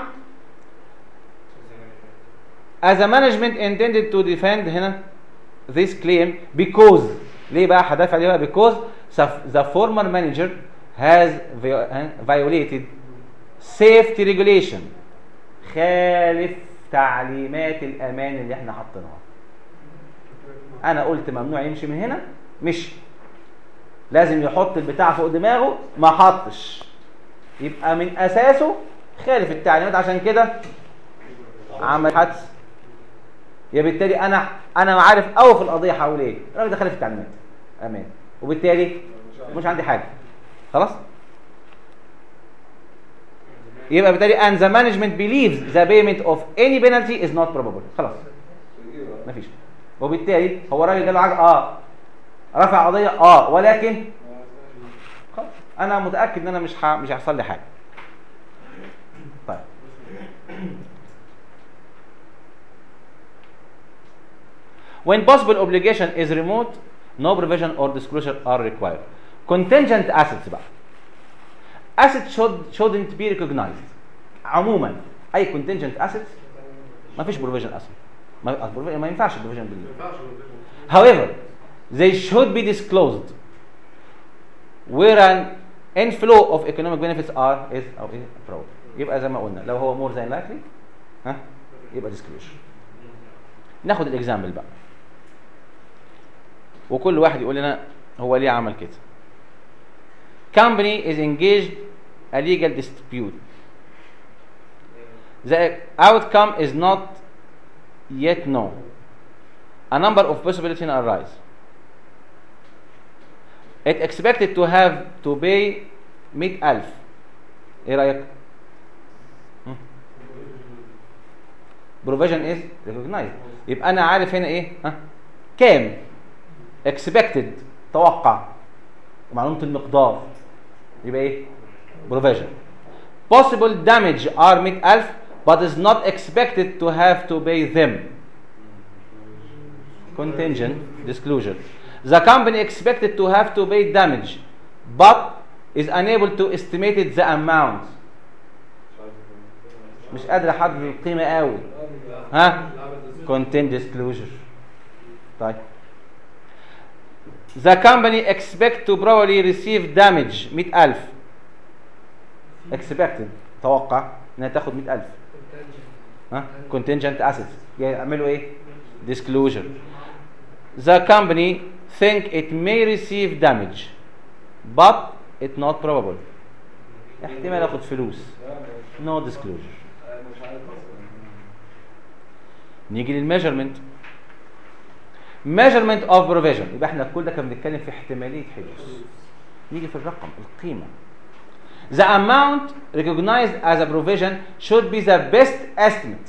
as a management intended to defend هنا this claim because ليه بقى هدافع ليه بقى because the- the former manager has vi- violated safety regulation خالف تعليمات الامان اللي احنا حاطينها انا قلت ممنوع يمشي من هنا مشي لازم يحط البتاع فوق دماغه ما حطش يبقى من اساسه خالف التعليمات عشان كده عمل حدث يا بالتالي انا انا عارف قوي في القضيه هقول ايه الراجل ده خالف التعليمات امان وبالتالي مش عندي حاجه خلاص يبقى بالتالي and the management believes the payment of any penalty is not probable خلاص مفيش وبالتالي هو الراجل جاله حاجه اه رفع قضيه اه ولكن خلاص انا متاكد ان انا مش ح... مش هيحصل لي حاجه طيب when possible obligation is remote no provision or disclosure are required contingent assets بقى assets should shouldn't be recognized عموما اي contingent assets ما فيش provision اصلا ما, ما ينفعش provision ما بال ينفعش البروفيجن. However, they should be disclosed where an inflow of economic benefits are is أو is fraud. يبقى زي ما قلنا لو هو more than likely ها يبقى disclosure. ناخد الاكزامبل بقى. وكل واحد يقول لنا هو ليه عمل كده. Company is engaged a legal dispute. The outcome is not yet known. a number of possibilities arise. It expected to have to pay 100000 ايه رأيك؟ هم؟ provision is recognized يبقى أنا عارف هنا إيه؟ ها؟ كام؟ expected توقع معلومة المقدار يبقى إيه؟ provision possible damage are 100000 but is not expected to have to pay them contingent disclosure. The company expected to have to pay damage, but is unable to estimate the amount. مش قادر احدد القيمه قوي ها content disclosure طيب the company expect to probably receive damage 100000 expected توقع انها تاخد 100000 ها contingent assets يعملوا ايه disclosure the company think it may receive damage but it's not probable احتمال اخد فلوس no disclosure نيجي للميجرمنت measurement of provision يبقى احنا كل ده كان بنتكلم في احتماليه حدوث نيجي في الرقم القيمه the amount recognized as a provision should be the best estimate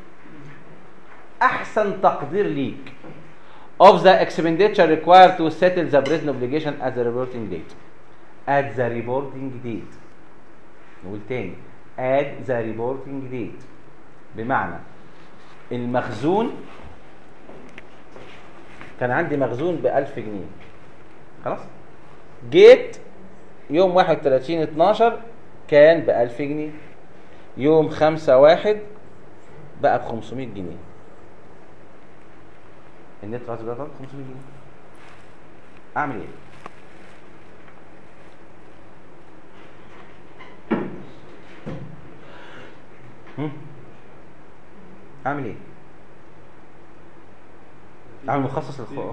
احسن تقدير ليك of the expenditure required to settle the present obligation at the reporting date at the reporting date نقول تاني at the reporting date بمعنى المخزون كان عندي مخزون ب 1000 جنيه خلاص جيت يوم 31 12 كان ب 1000 جنيه يوم 5 1 بقى ب 500 جنيه النت راس بقى 500 جنيه اعمل ايه هم؟ اعمل ايه اعمل مخصص للخوف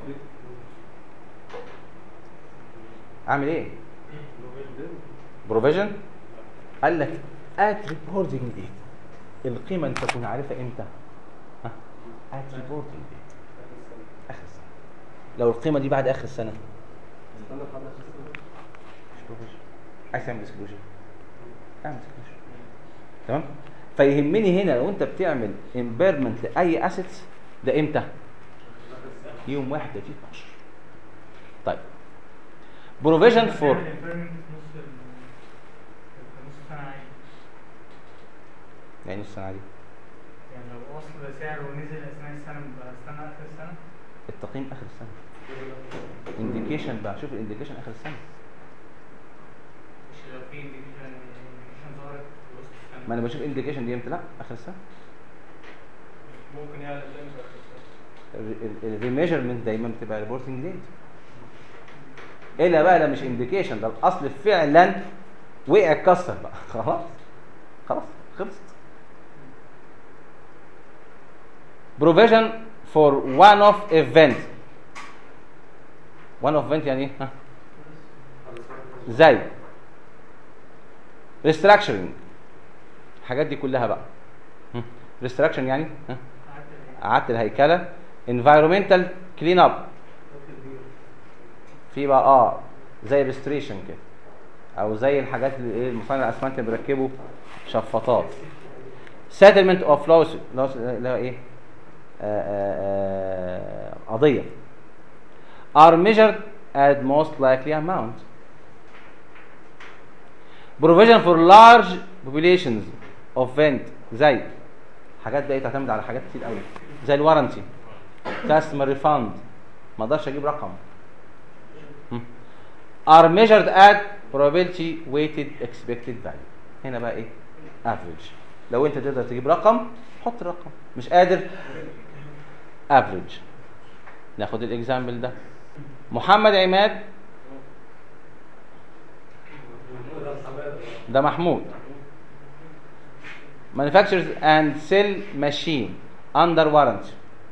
اعمل ايه بروفيجن قال لك ات ريبورتنج ديت القيمه انت تكون عارفها امتى ها ات ريبورتنج ديت اخر السنه لو القيمه دي بعد اخر السنه استنى لحد آخر السنة. مش بروفيجن عايز تعمل ديسكلوجر اعمل ديسكلوجر تمام فيهمني هنا لو انت بتعمل امبيرمنت لاي اسيتس ده امتى يوم 31 12 طيب بروفيجن فور نعمل impairment في نص ال- في نص السنة عادي يعني السنه دي يعني لو وصل سعره ونزل أثناء السنة بقى استنى آخر السنة التقييم اخر السنه انديكيشن بقى شوف الانديكيشن اخر السنه مش لو في indication indication ظهرت في وسط السنة ما انا بشوف انديكيشن دي امتى لا اخر السنه ممكن يعلى تاني في آخر السنة. الريميجرمنت دايما بتبقى ريبورتنج ديت الا بقى ده مش انديكيشن ده الاصل فعلا وقع اتكسر بقى خلاص خلاص خلصت provision for one off event one off event يعني ايه ها زي restructuring الحاجات دي كلها بقى هم. ريستراكشن يعني ها اعاده الهيكله environmental clean up في بقى اه زي ريستريشن كده او زي الحاجات اللي ايه المصانع الاسمنت اللي بيركبوا شفاطات settlement of lawsuit lawsuit اللي هو ايه آه آه آه قضيه are measured at most likely amount provision for large populations of vent زي حاجات بقى تعتمد على حاجات كتير قوي زي الوارنتي كاستمر ريفاند ما اقدرش اجيب رقم م. are measured at probability weighted expected value هنا بقى ايه average لو انت تقدر تجيب رقم حط رقم مش قادر average ناخد الاكزامبل ده محمد عماد ده محمود manufactures and sell machine under warranty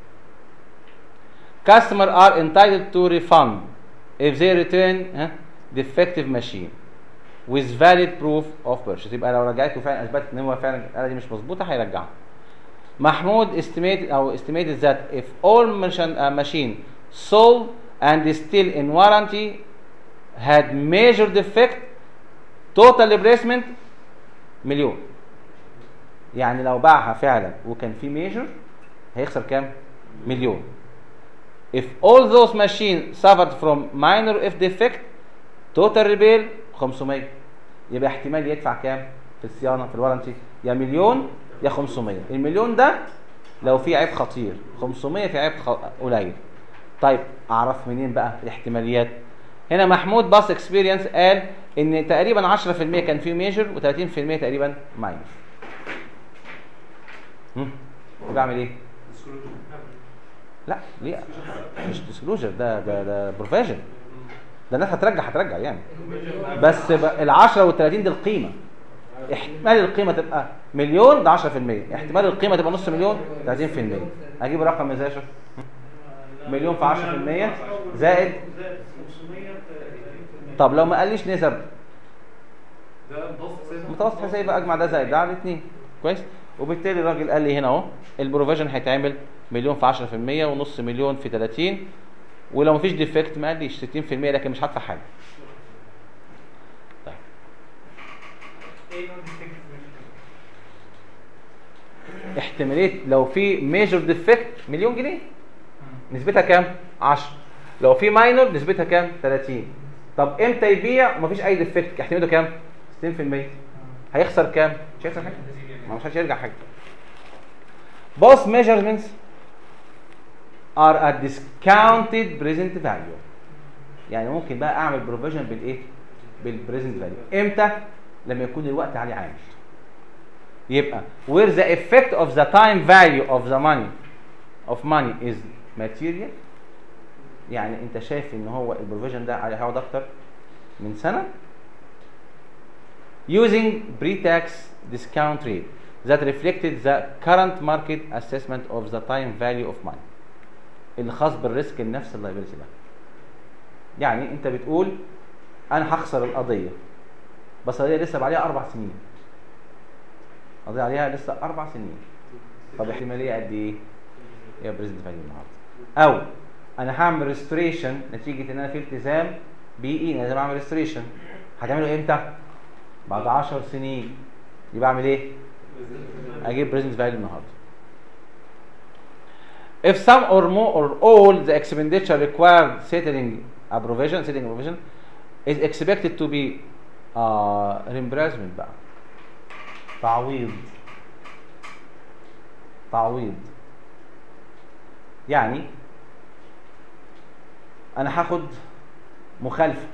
customer are entitled to refund if they return huh, defective machine with valid proof of purchase يبقى لو رجعت وفعلا اثبتت ان هو فعلا الاله دي مش مظبوطه هيرجعها محمود estimated او estimated that if all machine, uh, machine sold and is still in warranty had major defect total replacement مليون يعني لو باعها فعلا وكان في ميجر هيخسر كام مليون if all those machines suffered from minor if defect total repair 500 يبقى احتمال يدفع كام في الصيانه في الورنتي يا مليون يا 500 المليون ده لو في عيب خطير 500 في عيب خ... قليل طيب اعرف منين بقى الاحتماليات هنا محمود باص اكسبيرينس قال ان تقريبا 10% كان فيه ميجر و30% تقريبا ماينر بعمل ايه لا ليه مش ديسكلوجر ده ده ده بروفيجن ده الناس هترجع هترجع يعني بس ال 10 وال 30 دي القيمه احتمال القيمه تبقى مليون ده 10% احتمال القيمه تبقى نص مليون 30% اجيب رقم ازاي يا شيخ؟ مليون في 10% زائد 500 طب لو ما قاليش نسب ده متوسط سيد متوسط حسابي بقى اجمع ده زائد ده على الاثنين كويس وبالتالي الراجل قال لي هنا اهو البروفيجن هيتعمل مليون في 10% ونص مليون في 30 ولو مفيش ديفكت ما قاليش 60% لكن مش هدفع حاجه طيب ايه نوع الديفكت احتماليه لو في ميجر ديفكت مليون جنيه نسبتها كام 10 لو في ماينور نسبتها كام 30 طب امتى يبيع ومفيش اي ديفكت احتماليته كام 60% هيخسر كام مش هيخسر حاجه ما مش هيرجع حاجه both measurements are at discounted present value يعني ممكن بقى اعمل بروفيجن بالايه بالبريزنت فاليو امتى لما يكون الوقت عليه عامل يبقى where the effect of the time value of the money of money is material يعني انت شايف ان هو البروفيجن ده عليه هيقعد اكتر من سنه using pre-tax discount rate that reflected the current market assessment of the time value of money اللي خاص بالريسك النفس اللايبيلتي ده يعني انت بتقول انا هخسر القضيه بس القضيه لسه عليها اربع سنين قضيه عليها لسه اربع سنين طب احتماليه قد ايه؟ هي بريزنت فاليو النهارده او انا هعمل ريستوريشن نتيجه ان انا في التزام بيئي لازم اعمل ريستوريشن هتعمله امتى؟ بعد 10 سنين يبقى اعمل ايه؟ اجيب بريزنت فاليو النهارده if some or more or all the expenditure required settling a provision setting a provision is expected to be uh, reimbursement بقى تعويض تعويض يعني انا هاخد مخالفه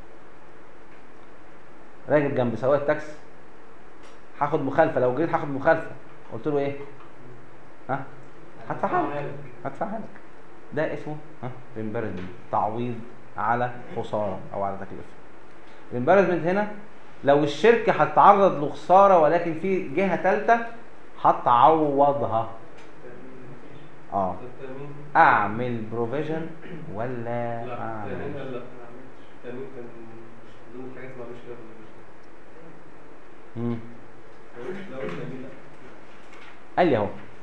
راجل جنب سواق التاكس هاخد مخالفه لو جريت هاخد مخالفه قلت له ايه ها هدفعها لك هدفعها لك ده اسمه ها ريمبرزمنت تعويض على خساره او على تكلفه الريمبرزمنت هنا لو الشركه هتتعرض لخساره ولكن في جهه ثالثه هتعوضها اه التأمين اعمل بروفيجن ولا لا اعمل التأمين قال لا التأمين كان مش ضمن الحاجات ما عملش كده مم. لا التأمين لا قال لي اهو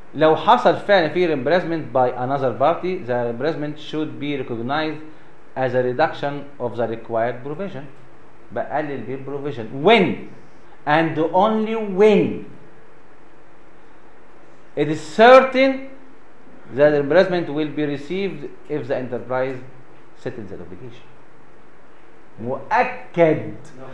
لو حصل فعلا في reimbursement by another party the reimbursement should be recognized as a reduction of the required provision بقلل بيه provision when and only when it is certain that the reimbursement will be received if the enterprise settles the obligation مؤكد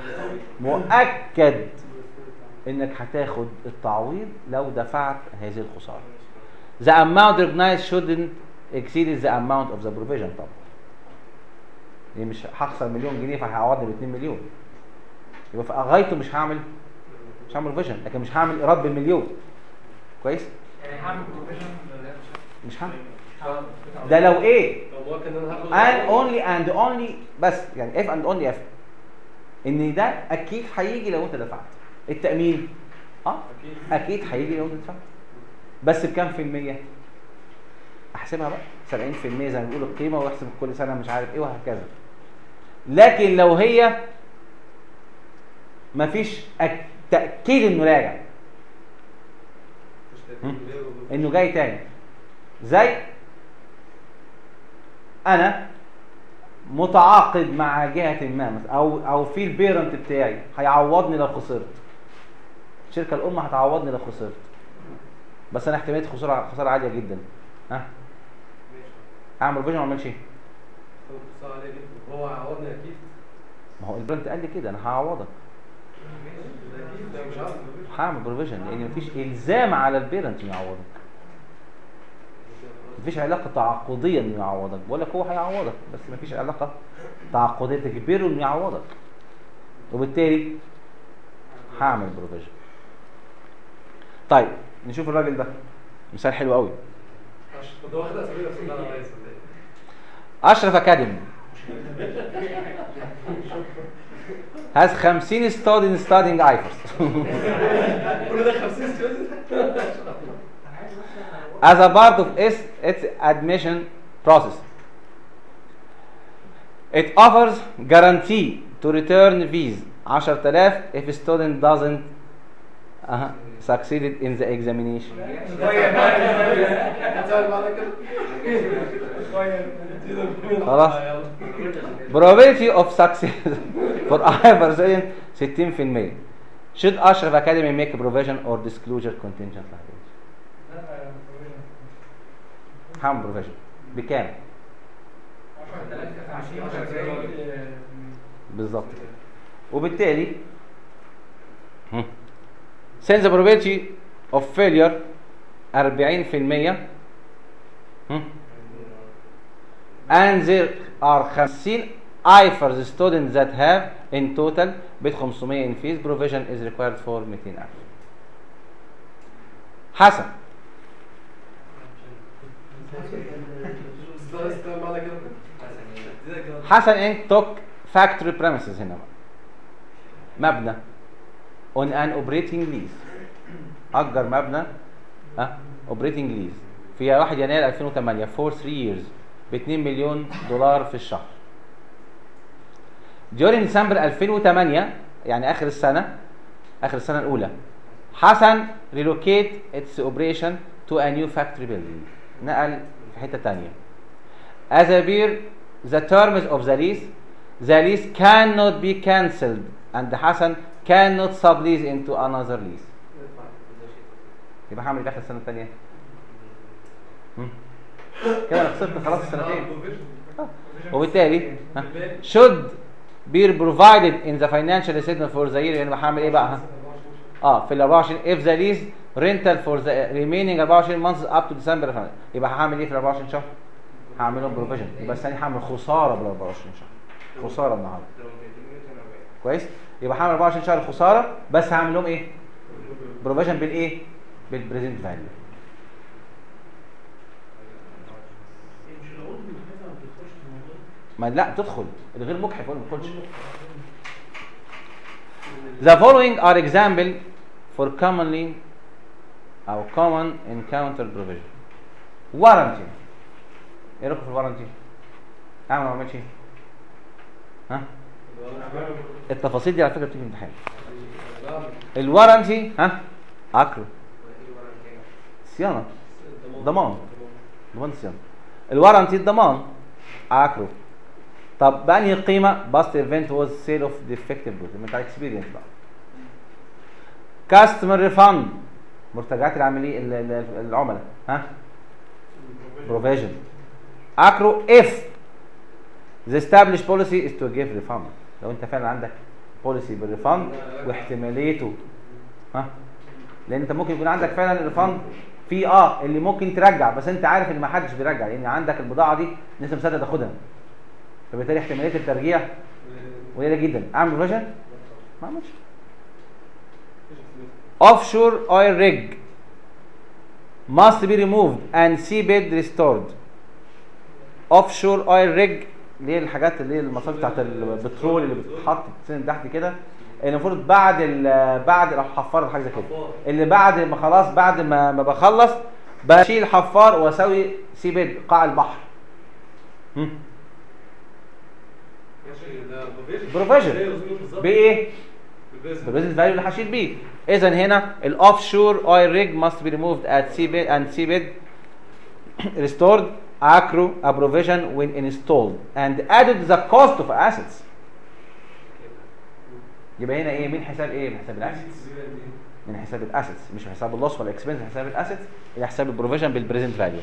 مؤكد انك هتاخد التعويض لو دفعت هذه الخساره the amount recognized shouldn't exceed the amount of the provision طبعا يعني مش هخسر مليون جنيه فهيعوضني ب 2 مليون يبقى في غايته مش هعمل مش هعمل فيجن لكن مش هعمل ايراد بالمليون كويس يعني هعمل بروفيشن مش هعمل ده لو ايه طب هو كان انا هاخد and only and only بس يعني if and only if ان ده اكيد هيجي لو انت دفعت التامين اه اكيد هيجي لو انت دفعت بس بكام في المية احسبها بقى 70% زي ما بيقولوا القيمه واحسب كل سنه مش عارف ايه وهكذا لكن لو هي مفيش أك... تاكيد انه راجع انه جاي تاني زي انا متعاقد مع جهه ما مثلا او او في البيرنت بتاعي هيعوضني لو خسرت الشركه الام هتعوضني لو خسرت بس انا احتماليه خساره خساره عاليه جدا ها اعمل فيجن ما اعملش ايه صعب عليه جدا هو عوضني اكيد ما هو البرنت قال لي كده انا هعوضك اكيد ده مش عارف هعمل بروفيجن لان مفيش الزام على البيرنت انه يعوضك مفيش علاقه تعاقديه انه يعوضك بقول لك هو هيعوضك بس مفيش علاقه تعاقديه تجبره انه يعوضك وبالتالي هعمل بروفيجن طيب نشوف الراجل ده مثال حلو قوي كنت واخد اسئله بس لا لا يصدق اشرف اكاديمي has 50 students studying IFRS كل ده 50 ستودنت as a part of its, its admission process. It offers guarantee to return fees 10000 if a student doesn't uh, succeeded in the examination. خلاص probability of success for either student 60% should Ashraf Academy make a provision or disclosure contingent liability هعمل بروفيشن بكام؟ بالظبط كده وبالتالي هم. since the probability of failure 40% هم. and there are 50 IFRS students that have in total بيت 500 in fees provision is required for 200000 حسن حسن انت توك فاكتوري بريمسز هنا بقى مبنى on an operating lease اجر مبنى ها operating lease في 1 يناير 2008 for 3 years ب 2 مليون دولار في الشهر during ديسمبر 2008 يعني اخر السنه اخر السنه الاولى حسن relocate its operation to a new factory building نقل في حته تانية as a beer the terms of the lease the lease cannot be cancelled and حسن cannot sublease into another lease يبقى هعمل ايه في اخر السنه الثانيه كده انا خسرت خلاص السنتين آه. وبالتالي ها، should be provided in the financial statement for the year يعني هعمل ايه بقى ها؟ اه في ال 24 if the lease rental for the remaining 24 months up to December يبقى هعمل ايه في ال 24 شهر؟ هعمل لهم بروفيجن يبقى الثاني هعمل خساره بال 24 شهر خساره النهارده كويس؟ يبقى هعمل 24 شهر خساره بس هعمل لهم ايه؟ بروفيجن بالايه؟ بالبريزنت فاليو مش العقود المحدثه ما بتدخلش في الموضوع ما لا تدخل الغير مجحف ولا ما تدخلش The following are example for commonly أو common encounter provision. Warranty. إيه رأيكم في الوارنتي؟ أعمل ما أعملش إيه؟ ها؟ التفاصيل دي على فكرة بتيجي في الامتحان. الوارنتي ها؟ أكره صيانة ضمان ضمان الصيانه الوارنتي الضمان اكرو طب بأنهي قيمه باست ايفنت واز سيل اوف ديفكتيف جود من بتاع اكسبيرينس بقى كاستمر ريفاند مرتجعات العمليه ال- ال- العملاء ها provision اكرو if the established policy is to give refund لو انت فعلا عندك بوليسي بالريفاند واحتماليته ها لان انت ممكن يكون عندك فعلا الريفاند في اه اللي ممكن ترجع بس انت عارف ان ما حدش بيرجع لان عندك البضاعه دي ان انت مصدق تاخدها فبالتالي احتماليه الترجيع قليله جدا اعمل بروفيجن ما اعملش offshore oil rig must be removed and seabed restored offshore oil rig اللي هي الحاجات اللي هي المصاريف بتاعت البترول اللي بتتحط بتتسند تحت كده اللي المفروض بعد ال بعد الحفار ولا حاجه زي كده اللي بعد ما خلاص بعد ما ما بخلص بشيل الحفار واسوي سيبد قاع البحر هم؟ بروفيجن بايه؟ بالبيزنس فاليو اللي هشيل بيه اذا هنا الاوف شور اويل ريج ماست بي ريموفد ات سي بيد اند سي بيد restored accrue a provision when installed and added the cost of assets يبقى هنا ايه من حساب ايه من حساب الاسيتس من حساب الاسيتس مش من حساب اللوس ولا اكسبنس من حساب الاسيتس الى حساب البروفيجن بالبريزنت فاليو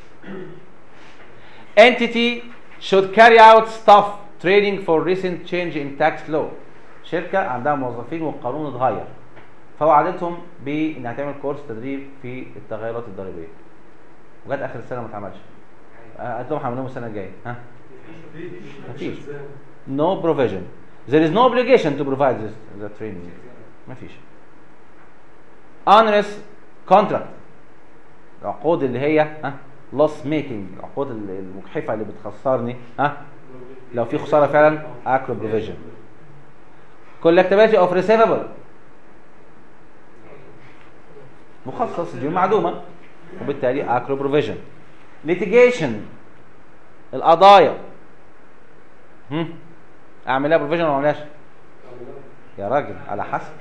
entity should carry out staff training for recent change in tax law شركه عندها موظفين والقانون اتغير فوعدتهم بانها تعمل كورس تدريب في التغيرات الضريبيه وجت اخر السنه ما اتعملش آه، قالت لهم هعملهم السنه الجايه ها مفيش no provision there is no obligation to provide this, the training مفيش onerous contract العقود اللي هي ها loss making العقود المجحفه اللي بتخسرني ها لو في خساره فعلا اكرو بروفيجن collectability of receivable مخصص دي معدومه وبالتالي اكرو بروفيجن litigation القضايا هم اعملها بروفيجن ولا ما اعملهاش يا راجل على حسب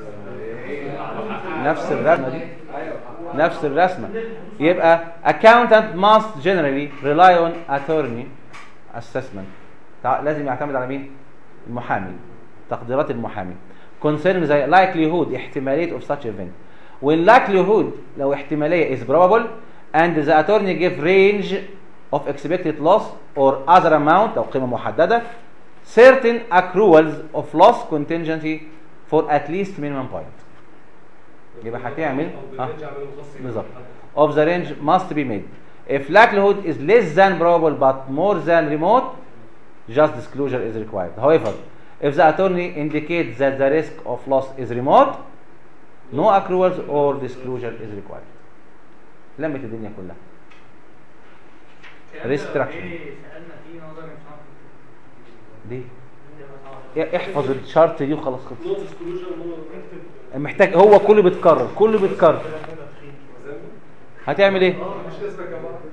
نفس الرسمه دي نفس الرسمه يبقى accountant must generally rely on attorney assessment تع- لازم يعتمد على مين المحامي تقديرات المحامي concerning زي likelihood احتماليه of such event when likelihood لو احتماليه is probable and the attorney give range of expected loss or other amount لو قيمه محدده certain accruals of loss contingency for at least minimum point يبقى هتعمل ها بالظبط of the range must be made if likelihood is less than probable but more than remote just disclosure is required however if the attorney indicates that the risk of loss is remote no accruals or disclosure is required لمت الدنيا كلها Restructure. سالنا فيه نظري مش عارف دي احفظ الشرط دي وخلاص خلص نو ديسكلوجر نو محتاج هو كله بيتكرر كله بيتكرر هتعمل ايه اه مش اسمك يا جماعه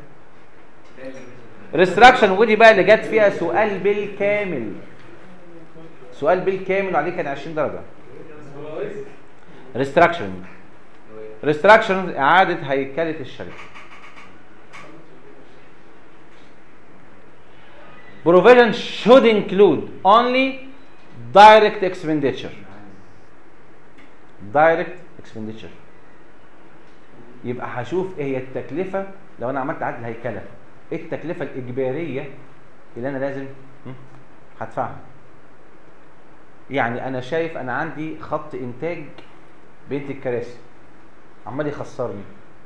ريستراكشن ودي بقى اللي جت فيها سؤال بالكامل سؤال بالكامل وعليه كان 20 درجه كويس ريستراكشن ريستراكشن اعاده هيكله الشركه provision should include only direct expenditure direct expenditure يبقى هشوف ايه هي التكلفه لو انا عملت عدد هيكله ايه التكلفه الاجباريه اللي انا لازم م? هدفعها يعني انا شايف انا عندي خط انتاج بنت الكراسي عمال يخسرني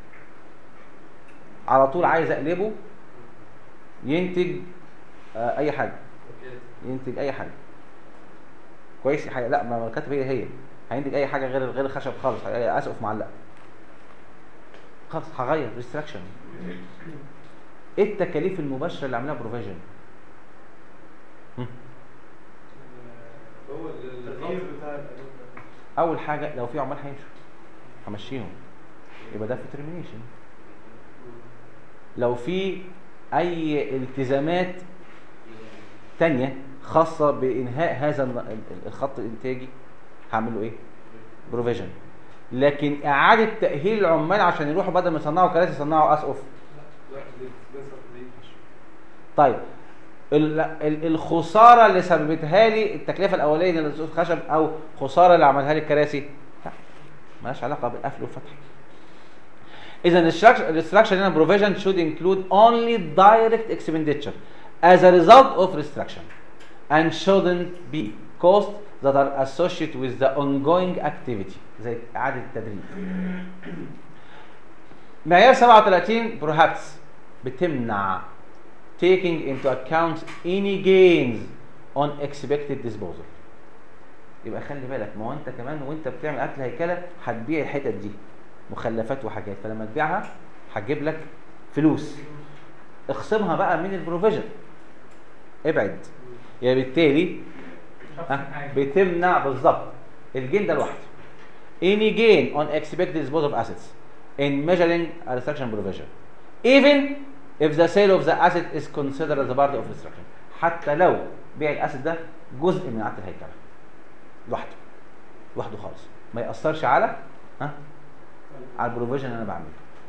على طول عايز اقلبه ينتج آه اي حاجه ينتج اي حاجه كويس حاجة. لا ما ما كاتب هي هي هينتج اي حاجه غير غير الخشب خالص هي- اسقف معلقه خلاص هغير ريستراكشن ايه التكاليف المباشره اللي عاملاها بروفيجن هو التغيير بتاع الأدوات اول حاجه لو في عمال هيمشوا همشيهم يبقى ده في ترمينيشن لو في اي التزامات تانية خاصة بإنهاء هذا الن- ال- ال- الخط الإنتاجي هعمل له إيه؟ بروفيجن لكن اعاده تاهيل العمال عشان يروحوا بدل ما يصنعوا كراسي يصنعوا اسقف لا دي ديسبنسر دي طيب ال- ال- الخساره اللي سببتها لي التكلفه الاوليه للاسقف خشب او خساره اللي عملها لي الكراسي لا مالهاش علاقه بالقفل والفتح اذا الاستراكشر هنا provision should include only direct expenditure as a result of restriction and shouldn't be costs that are associated with the ongoing activity زي اعاده التدريب معيار 37 perhaps بتمنع taking into account any gains on expected disposal يبقى خلي بالك ما هو انت كمان وانت بتعمل اكل هيكله هتبيع الحتت دي مخلفات وحاجات فلما تبيعها هتجيب لك فلوس اخصمها بقى من البروفيجن ابعد يعني بالتالي ها، بتمنع بالظبط الجين ده لوحده any gain on expected disposal of assets in measuring a restriction provision even if the sale of the asset is considered as a part of restriction حتى لو بيع الاسد ده جزء من عقد الهيكله لوحده لوحده خالص ما ياثرش على ها على البروفيجن اللي انا بعمله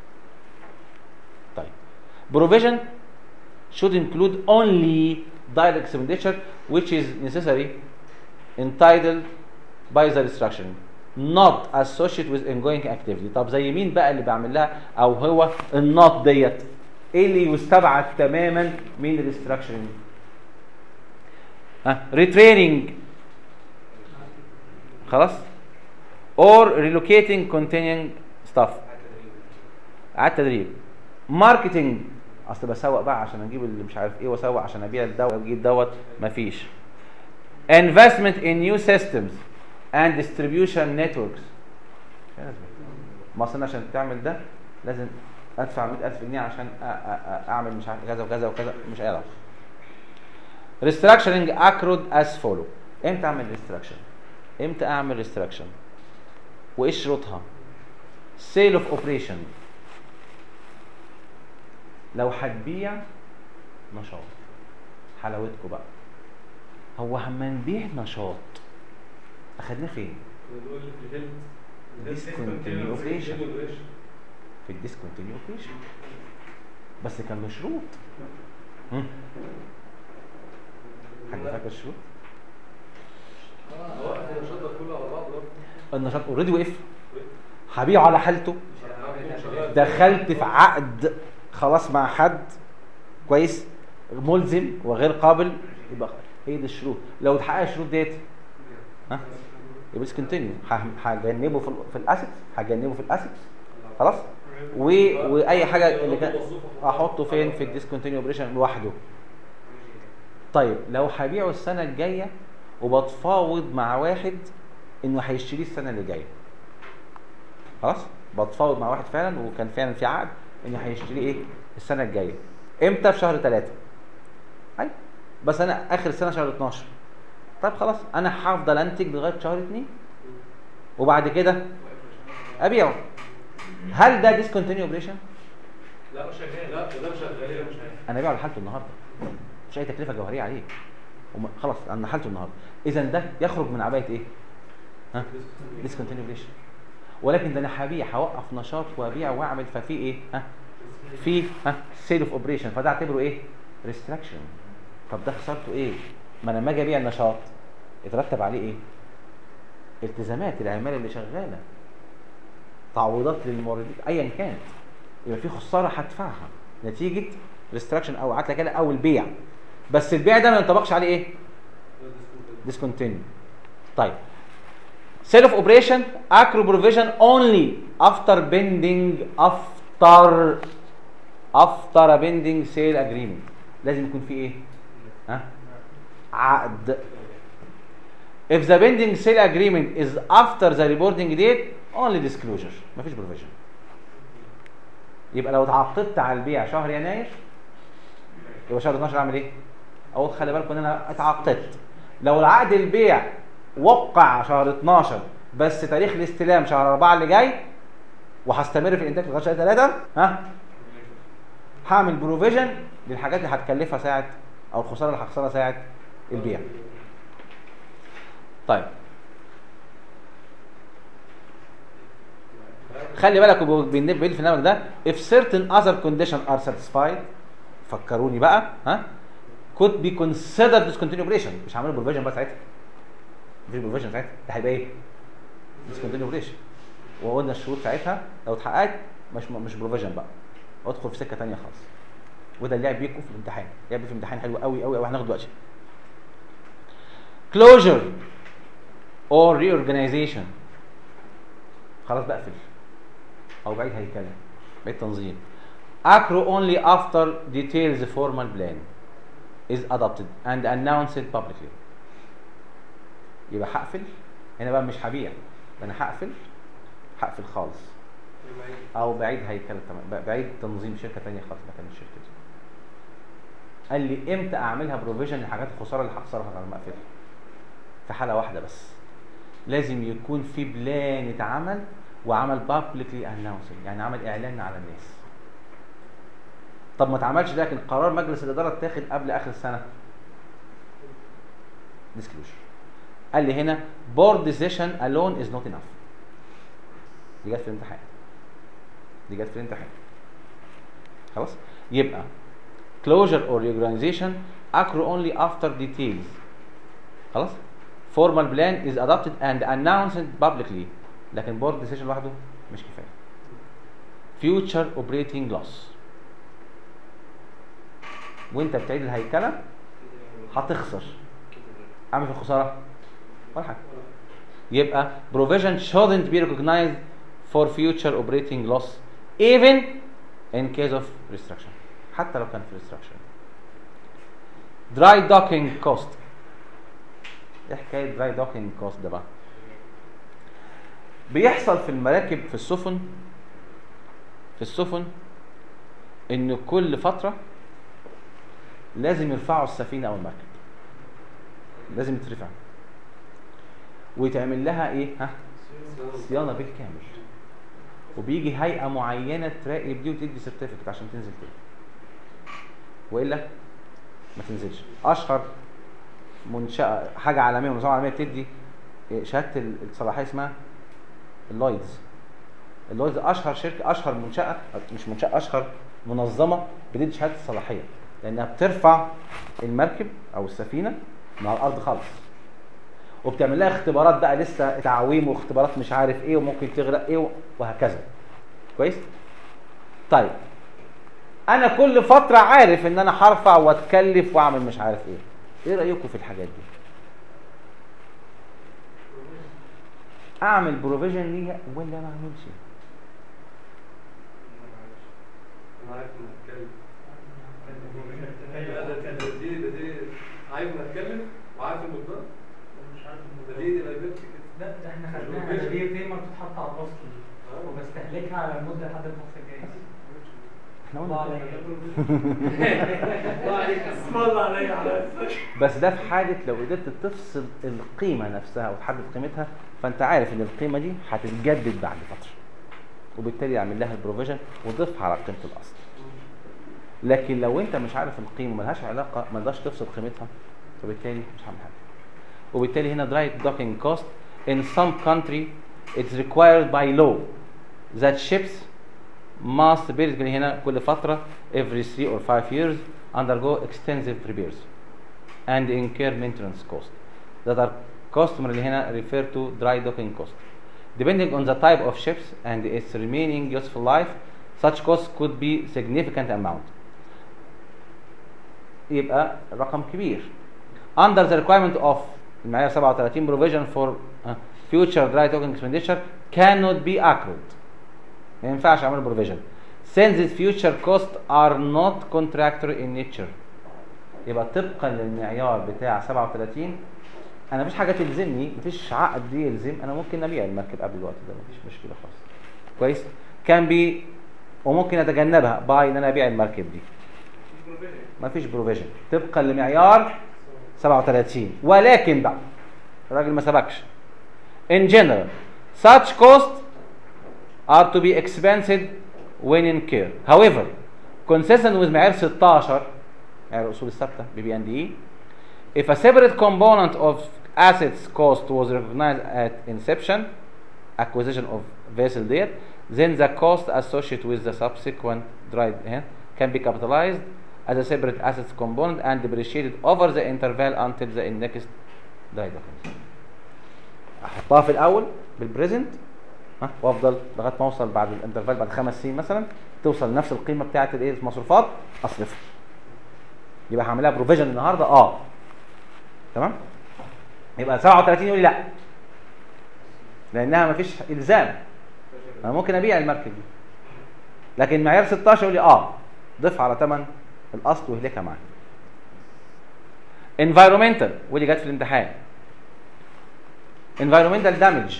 طيب provision should include only direct expenditure which is necessary entitled by the restriction not associated with ongoing activity طب زي مين بقى اللي بعمل لها او هو النوت ديت ايه اللي يستبعد تماما من الريستراكشن ها retraining خلاص or relocating continuing stuff على التدريب ماركتنج اصل بسوق بقى عشان اجيب اللي مش عارف ايه واسوق عشان ابيع الدواء واجيب دوت مفيش investment in new systems and distribution networks إيه لازمة؟ ما اصل أنا عشان تعمل ده لازم ادفع 100000 جنيه عشان أ- أ- أ- اعمل مش عارف كذا وكذا وكذا مش قادر restructuring accrued as follow امتى اعمل restructure امتى اعمل restructure وايه شروطها sale of operation لو هتبيع نشاط حلاوتكم بقى هو اما نبيع نشاط اخدناه فين بنقول في الهيلث Discontinued operation. في الديسكونتينيو اوبريشن بس كان له شروط هم؟ حد فاكر الشروط وقت النشاط ده كله على بعض برضه النشاط اوريدي وقف هبيعه على حالته دخلت في عقد خلاص مع حد كويس ملزم وغير قابل يبقى هي دي الشروط لو اتحقق الشروط ديت ها يبقى ديسكونتينيو هجنبه في ال- في الاسيت هجنبه في الاسيت خلاص و... واي حاجه اللي كان احطه فين في الديسكونتينيو اوبريشن لوحده طيب لو هبيعه السنه الجايه وبتفاوض مع واحد انه هيشتريه السنه اللي جايه خلاص بتفاوض مع واحد فعلا وكان فعلا في عقد انه هيشتريه ايه السنه الجايه امتى في شهر ثلاثة ايوه بس انا اخر السنه شهر 12 طيب خلاص انا هفضل انتج لغايه شهر 2 وبعد كده ابيعه هل ده ديسكونتينيو اوبريشن لا مش شغال لا ده مش شغال مش شغال انا بيعه لحالته النهارده مش اي تكلفه جوهريه عليه وم- خلاص انا حالته النهارده اذا ده يخرج من عبايه ايه ها ديسكونتينيو اوبريشن ولكن ده انا هبيع هوقف نشاط وابيع واعمل ففي ايه ها في ها سيل اوف اوبريشن فده اعتبره ايه ريستراكشن طب ده خسارته ايه ما انا لما اجي ابيع النشاط يترتب عليه ايه التزامات العماله اللي شغاله تعويضات للموردين ايا كانت يبقى في خساره هدفعها نتيجه ريستراكشن او عتله كده او البيع بس البيع ده ما ينطبقش عليه ايه ديسكونتينيو طيب sale of operation accrue provision only after pending after after a pending sale agreement لازم يكون في ايه ها عقد if the pending sale agreement is after the reporting date only disclosure مفيش provision يبقى لو اتعاقدت على البيع شهر يناير يبقى شهر 12 اعمل ايه اقول خلي بالكم ان انا اتعاقدت لو العقد البيع وقع شهر 12 بس تاريخ الاستلام شهر 4 اللي جاي وهستمر في الانتاج لغايه شهر 3 ها هعمل بروفيجن للحاجات اللي هتكلفها ساعه او الخساره اللي هخسرها ساعه البيع طيب خلي بالك وب- بين- بين في النمط ده if certain other condition are satisfied فكروني بقى ها could be considered discontinued operation مش هعمله بروفيجن بقى ساعتها مفيش بروفيجن ساعتها ده هيبقى ايه؟ discontinued operation وقلنا الشروط ساعتها لو اتحققت مش مش بروفيجن بقى ادخل في سكه ثانيه خالص وده اللعب بيكم في الامتحان لعب في الامتحان حلو قوي قوي قوي هناخده دلوقتي closure or reorganization خلاص بقفل او بعيد هيكله بعيد تنظيم accrue only after details formal plan is adopted and announced publicly يبقى هقفل هنا بقى مش هبيع ده انا هقفل هقفل خالص او بعيد هيكله تمام بعيد تنظيم شركه ثانيه خالص مكان الشركه دي قال لي امتى اعملها بروفيجن لحاجات الخساره اللي هخسرها لما اقفلها في حاله واحده بس لازم يكون في بلان اتعمل وعمل بابليكلي اناونسنج يعني عمل اعلان على الناس طب ما اتعملش ده لكن قرار مجلس الاداره اتاخد قبل اخر السنه ديسكلوجر قال لي هنا بورد ديسيشن alone از نوت enough دي جت في الامتحان دي جت في الامتحان خلاص يبقى closure or reorganization accrue only after details خلاص formal plan is adopted and announced publicly لكن board decision لوحده مش كفايه future operating loss وانت بتعيد الهيكله هتخسر اعمل في الخساره ولا حاجه يبقى provision shouldn't be recognized for future operating loss even in case of restriction حتى لو كان في restriction dry docking cost ايه حكايه dry docking cost ده بقى بيحصل في المراكب في السفن في السفن ان كل فتره لازم يرفعوا السفينه او المركب لازم يترفع ويتعمل لها ايه ها صيانه بالكامل وبيجي هيئه معينه تراقب دي وتدي سيرتيفيكت عشان تنزل تاني والا ما تنزلش اشهر منشاه حاجه عالميه منظمه عالميه بتدي شهاده الصلاحيه اسمها اللويدز اللويدز اشهر شركه اشهر منشاه مش منشاه اشهر منظمه بتدي شهاده الصلاحيه لانها بترفع المركب او السفينه من على الارض خالص وبتعمل لها اختبارات بقى لسه تعويم واختبارات مش عارف ايه وممكن تغرق ايه وهكذا كويس طيب انا كل فتره عارف ان انا هرفع واتكلف واعمل مش عارف ايه ايه رايكم في الحاجات دي اعمل بروفيجن ليها ولا ما اعملش انا عارف انك هتكلم لا ده ده دي ده دي عارف انك هتكلم وعارف المقدار مش عارف ده دي دي liability لا ده احنا خدناها ده دي تيمر بتتحط على الوصل وبستهلكها على المده لحد الفصل الجاي احنا الله قلنا عليك الله عليك اسم الله عليك على بس ده في حاله لو قدرت تفصل القيمه نفسها وتحدد قيمتها فانت عارف ان القيمه دي هتتجدد بعد فتره وبالتالي يعمل لها البروفيجن وضيفها على قيمه الاصل لكن لو انت مش عارف القيمه ملهاش علاقه ما تقدرش تفصل قيمتها فبالتالي مش هعمل حاجه وبالتالي هنا dry docking cost in some country it's required by law that ships must basically هنا كل فترة every 3 or 5 years undergo extensive repairs and incur maintenance cost that are customarily هنا refer to dry docking cost depending on the type of ships and its remaining useful life such costs could be significant amount يبقى رقم كبير under the requirement of المعايير 37 provision for uh, future dry docking expenditure cannot be accrued ما ينفعش اعمل provision since the future costs are not contractual in nature يبقى طبقا للمعيار بتاع 37 انا مفيش حاجه تلزمني مفيش عقد يلزم انا ممكن ابيع المركب قبل الوقت ده مفيش مشكله خالص كويس كان بي وممكن اتجنبها باي ان انا ابيع المركب دي مفيش بروفيجن طبقا لمعيار 37 ولكن بقى الراجل ما سبقش in general such costs are to be expensed when incurred however consistent with معيار 16 معيار الاصول الثابته بي بي ان دي اي if a separate component of assets cost was recognized at inception acquisition of vessel ديت then the cost associated with the subsequent dried eh, can be capitalized as a separate assets component and depreciated over the interval until the next dried occurs. احطها في الاول بالبريزنت ها وافضل لغايه ما اوصل بعد الانترفال بعد خمس سنين مثلا توصل لنفس القيمه بتاعه الايه المصروفات اصرفها يبقى هعملها بروفيجن النهارده اه تمام يبقى 37 يقول لي لا لانها ما فيش الزام انا ممكن ابيع المركب دي لكن معيار 16 يقول لي اه ضيف على ثمن الاصل واهلكها معاك environmental ودي جت في الامتحان environmental damage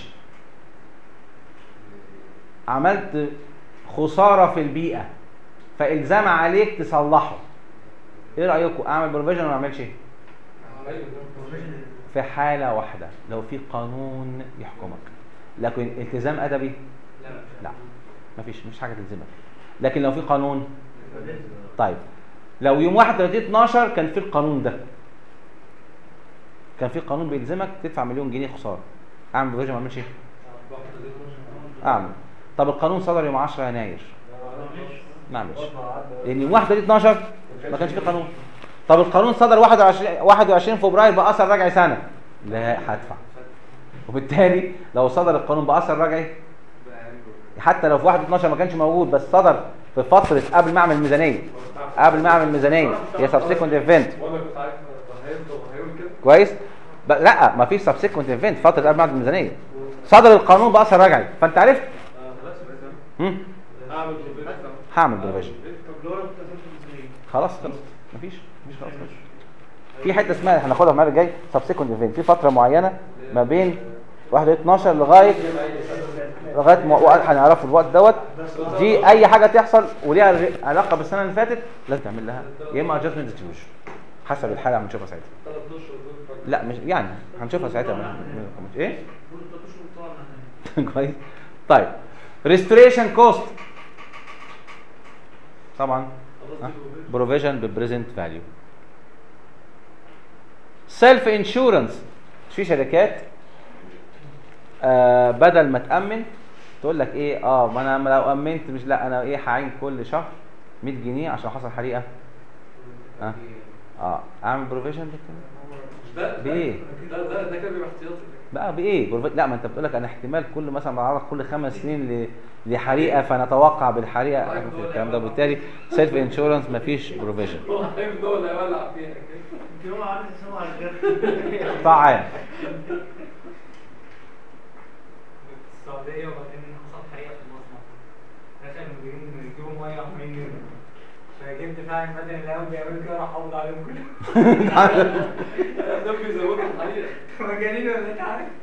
عملت خساره في البيئه فالزام عليك تصلحه ايه رايكم اعمل بروفيجن ولا ما اعملش ايه في حاله واحده لو في قانون يحكمك لكن التزام ادبي لا مفيش مفيش حاجه تلزمك لكن لو في قانون طيب لو يوم 31 12 كان في القانون ده كان في قانون بيلزمك تدفع مليون جنيه خساره اعمل بروفيجن ما اعملش ايه اعمل طب القانون صدر يوم 10 يناير ما اعملش لان يوم 31 12 ما كانش في قانون طب القانون صدر 21 21 فبراير باثر رجعي سنه لا هدفع وبالتالي لو صدر القانون باثر رجعي حتى لو في 1 12 ما كانش موجود بس صدر في فتره قبل ما اعمل الميزانيه قبل ما اعمل الميزانيه هي سبسيكونت ايفنت وانا كنت عارف هيفضل هيقول كده كويس ب... لا ما فيش سبسيكونت ايفنت فتره قبل ما اعمل الميزانيه صدر القانون باثر رجعي فانت عرفت خلاص يبقى هم؟ اعمل بروفيجن هعمل بروفيجن طب لو انا كنت اساسا ميزانيه خلاص خلص مفيش مفيش خلاص خلص. في حته اسمها هناخدها المره الجايه سبسيكونت ايفنت في فتره معينه ما بين 1 12 لغايه لغايه ما هنعرفه الوقت دوت دي اي حاجه تحصل وليها ر- علاقه بالسنه اللي فاتت لازم تعمل لها يا اما ادجستمنت ديستريبيوشن حسب الحاله هنشوفها ساعتها ثلاث اشهر دول لا مش يعني هنشوفها ساعتها من- من- من- ايه كويس طيب ريستوريشن كوست طبعا بروفيجن ببريزنت فاليو سيلف انشورنس في شركات آه بدل ما تامن تقول لك ايه اه ما انا لو امنت مش لا انا ايه هعين كل شهر 100 جنيه عشان حصل حريقه اه اه اعمل بروفيجن ده بايه ده ده ده كده بيبقى احتياطي بقى بايه بروفي- لا ما انت بتقول لك انا احتمال كل مثلا بعرض كل خمس سنين ل... لحريقه فنتوقع بالحريقه أعمل في الكلام ده وبالتالي سيلف انشورنس مفيش بروفيجن هو عارف ان هو اللي هيولع فيها كده يمكن هو عارف يسمع على الجد قطاع عام السعودية وبعدين حصل حريقة في المصنع عشان المديرين يجيبوا مية وعمالين يرموا فجبت فعلا بدل القهوة بيعملوا كده راح قبض عليهم كلهم ده بيزودوا الحقيقه مجانين ولا انت عارف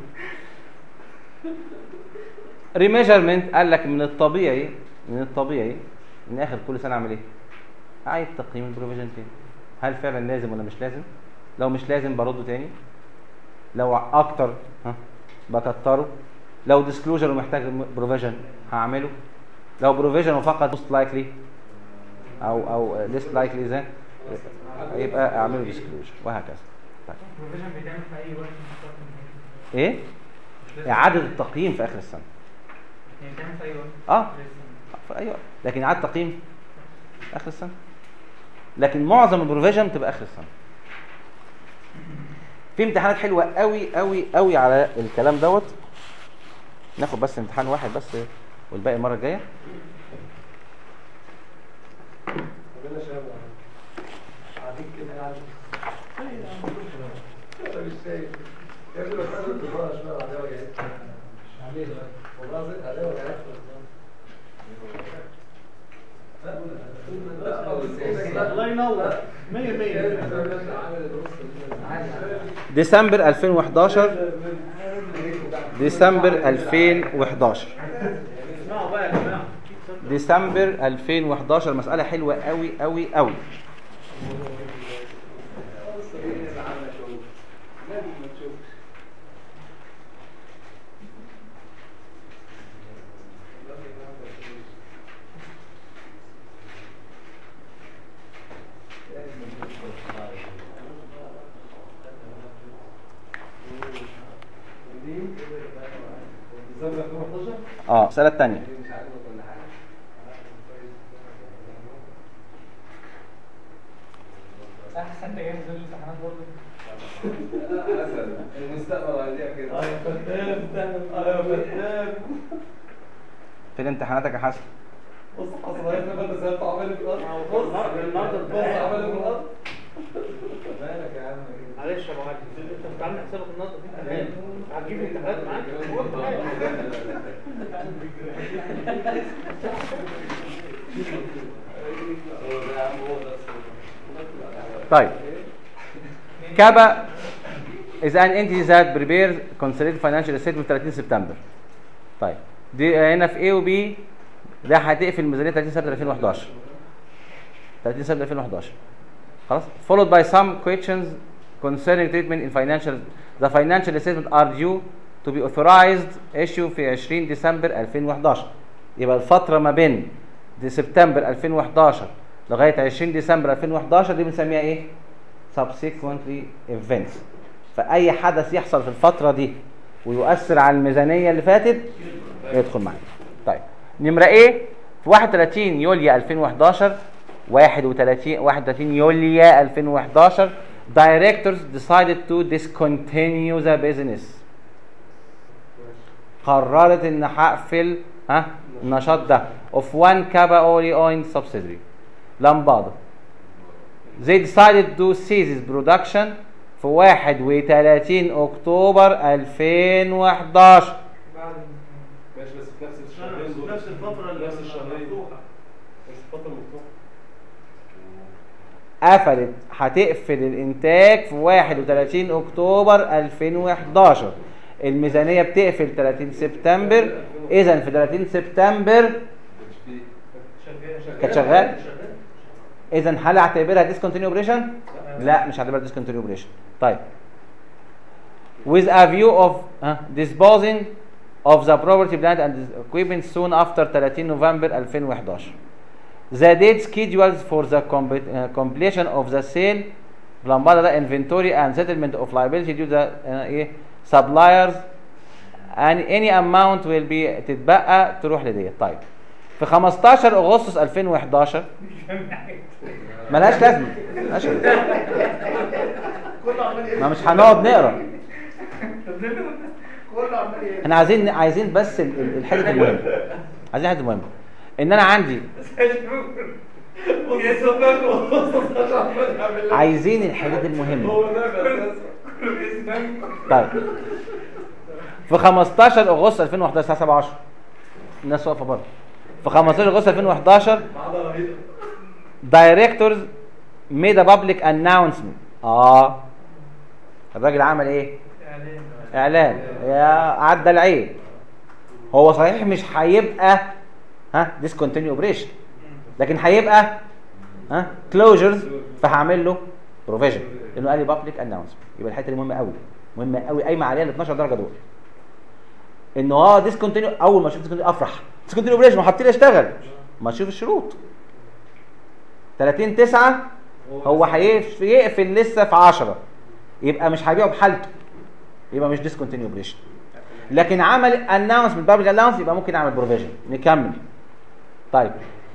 ريميجرمنت قال لك من الطبيعي من الطبيعي ان اخر كل سنه اعمل ايه؟ اعيد تقييم البروفيجن تاني هل فعلا لازم ولا مش لازم؟ لو مش لازم برده تاني لو اكتر ها بكتره لو ديسكلوجر ومحتاج بروفيجن هعمله لو بروفيجن وفقط موست لايكلي او او ليست لايكلي زي يبقى اعمله ديسكلوجر وهكذا طيب. البروفيجن بيتعمل في أي وقت مش شرط إن هي- ايه؟ اعاده التقييم في اخر السنه يعني بيتعمل في أي وقت اه لسه. في اي وقت لكن اعاده تقييم اخر السنه لكن معظم البروفيجن بتبقى اخر السنه في امتحانات حلوه قوي قوي قوي على الكلام دوت ناخد بس امتحان واحد بس والباقي المره الجايه ربنا شايف قاعدين كده قاعد انا مش شايف يا ابني بس انا كنت بقى شويه عليها وجعت مش عليه والله زيت عليها وجعت الله ينور 100 100 ديسمبر 2011 ديسمبر 2011 اسمعوا بقى يا جماعه ديسمبر 2011 مسألة حلوة قوي قوي قوي ديسمبر 2011 اه المسألة الثانية مش عارف حسن المستقبل عليها كده اه يا فتان بتعمل اه يا فتان فين امتحاناتك يا حسن بص حصل هيك لما انت سالت عمال في الارض بص النهارده بص عمال في الارض مالك يا عم معلش يا ابو علي انت مش عامل حسابك النهارده في امتحان هتجيب الامتحانات معاك طيب كابا is an entity that prepares consolidated financial statement 30 سبتمبر طيب دي هنا في A و B ده هتقفل ميزانيه 30 سبتمبر 2011 30 سبتمبر 2011 خلاص followed by some questions concerning treatment in financial the financial statement are due to be authorized issue في 20 ديسمبر 2011 يبقى الفتره ما بين دي سبتمبر 2011 لغايه 20 ديسمبر 2011 دي بنسميها ايه subsequently events فاي حدث يحصل في الفتره دي ويؤثر على الميزانيه اللي فاتت يدخل معانا طيب نمره ايه في 31 يوليو 2011 31 31 يوليو 2011 directors decided to discontinue the business قررت ان هقفل ها النشاط ده of one Kaba only owned subsidiary لمبادة they decided to cease production في 31 اكتوبر 2011 بعد ماشي بس في نفس الشهرين دول نفس الفترة اللي نفس الشهرين مفتوحة. نفس الفترة المفتوحة قفلت هتقفل الانتاج في 31 اكتوبر 2011 الميزانيه بتقفل 30 سبتمبر اذا في 30 سبتمبر كانت شغال اذا هل اعتبرها ديسكونتينيو اوبريشن لا مش هعتبرها ديسكونتينيو اوبريشن طيب with a view of uh, disposing of the property plant and equipment soon after 30 November 2011 the date scheduled for the comp- uh, completion of the sale لمبادة ده inventory and settlement of liability due to the uh, ايه suppliers and any amount will be تتبقى تروح لديت طيب في 15 اغسطس 2011 ملهاش لازمه ملهاش لازمة. كله عمال يقل ما مش هنقعد نقرا كله عمال يقل احنا عايزين عايزين بس ال- ال- الحته المهمه عايزين الحته المهمه ان انا عندي عايزين الحاجات المهمه هو ده بس طيب في 15 اغسطس 2011 الساعه 7 10 الناس واقفه بره في 15 اغسطس 2011 عضلة رهيبة دايركتورز ميد ا بابليك اناونسمنت اه الراجل عمل ايه اعلان يا عدى العين هو صحيح مش هيبقى ها ديسكونتينيو اوبريشن لكن هيبقى ها كلوجرز فهعمل له بروفيجن لانه قال لي بابليك اناونسمنت يبقى الحته دي مهمه قوي مهمه قوي قايمه عليها ال 12 درجه دول انه اه ديسكونتينيو اول ما اشوف ديسكونتينيو افرح ديسكونتينيو اوبريشن وحاطين لي اشتغل ما اشوف الشروط 30 9 هو هيقف- يقفل لسه في 10 يبقى مش هيبيعه بحالته يبقى مش ديسكونتينيو اوبريشن لكن عمل اناونسمنت بابليك اناونس يبقى ممكن اعمل بروفيجن نكمل طيب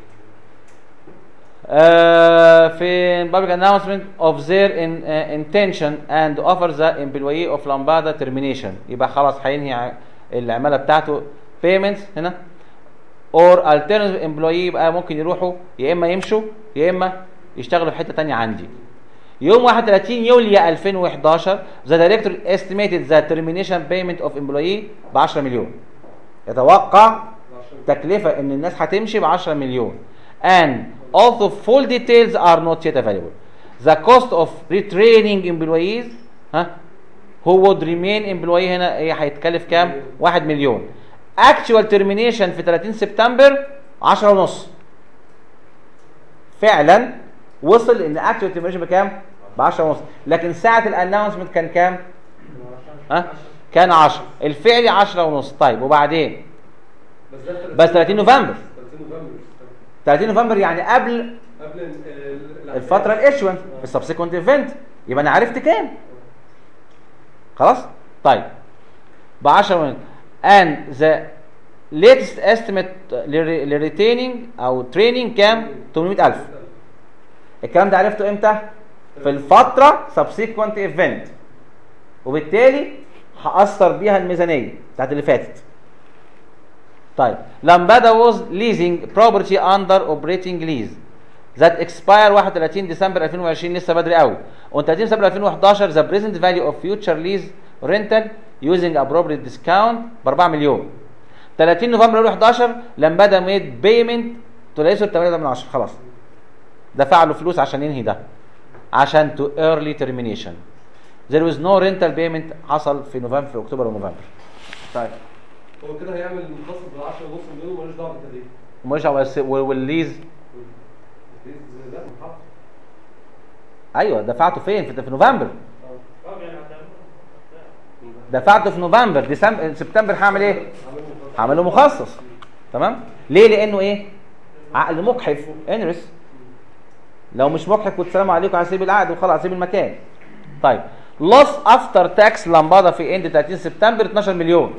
آه في public announcement of their in, uh, intention and offer the employee of Lambada termination يبقى خلاص هينهي ع- العماله بتاعته payments هنا or alternative employee يبقى ممكن يروحوا يا اما يمشوا يا اما يشتغلوا في حته تانية عندي يوم 31 يوليو 2011 the director estimated the termination payment of employee ب 10 مليون يتوقع تكلفة ان الناس هتمشي ب 10 مليون and although full details are not yet available the cost of retraining employees ها who would remain employee هنا ايه هيتكلف كام 1 مليون actual termination في 30 سبتمبر 10 ونص فعلا وصل ان actual termination بكام ب 10 ونص لكن ساعة الاناونسمنت كان كام ها كان 10 الفعلي 10 ونص طيب وبعدين بس ده بس 30 نوفمبر 30 نوفمبر 30 نوفمبر يعني قبل قبل ال- ال- الفتره الاشونس السبسيكونت ايفنت يبقى انا عرفت كام خلاص طيب ب 10 and the latest estimate للريتيننج او تريننج كام 800000 الكلام ده عرفته امتى في الفتره subsequent event وبالتالي هاثر بيها الميزانيه بتاعت اللي فاتت طيب لامبادا was leasing property under operating lease that expire 31 ديسمبر 2020 لسه بدري قوي on 30 ديسمبر 2011 the present value of future lease rental using appropriate discount ب 4 مليون 30 نوفمبر 2011 لامبادا ميد بيمنت تلاقيه 8 من 10 خلاص دفع له فلوس عشان ينهي ده عشان to early termination there was no rental payment حصل في نوفمبر في اكتوبر ونوفمبر طيب هو كده هيعمل مخصص بال 10 ونص مليون ومالوش دعوه بالتدريب مش بس والليز لا محط ايوه دفعته فين في, في نوفمبر اه دفعته في نوفمبر ديسمبر سبتمبر هعمل ايه عامل مخصص هعمل له مخصص تمام ليه لانه ايه عقد مجحف انرس لو مش مجحف كنت سلام عليكم هسيب العقد وخلاص هسيب المكان طيب لوس افتر تاكس لامبادا في اند 30 سبتمبر 12 مليون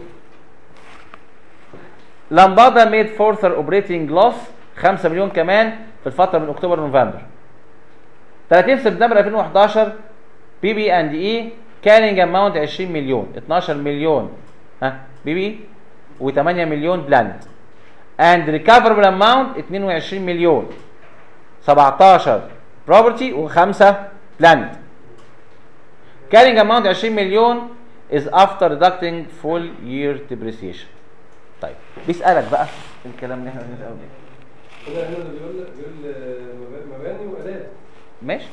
لامبادا ميد فورثر اوبريتنج لوس 5 مليون كمان في الفتره من اكتوبر لنوفمبر 30 سبتمبر 2011 بي بي اند اي كارينج اماونت 20 مليون 12 مليون ها بي بي و8 مليون بلاند اند ريكفربل اماونت 22 مليون 17 بروبرتي و5 بلاند carrying amount 20 مليون is after deducting full year depreciation طيب بيسألك بقى الكلام اللي احنا بنسأله ده هنا هنا اللي بيقول بيقول آه، مبا- مباني واداه ماشي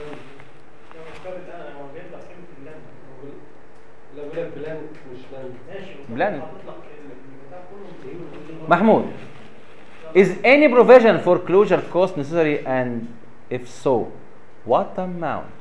لا بيقول لك بلان مش لاند بلاند محمود is any provision for closure cost necessary and if so what amount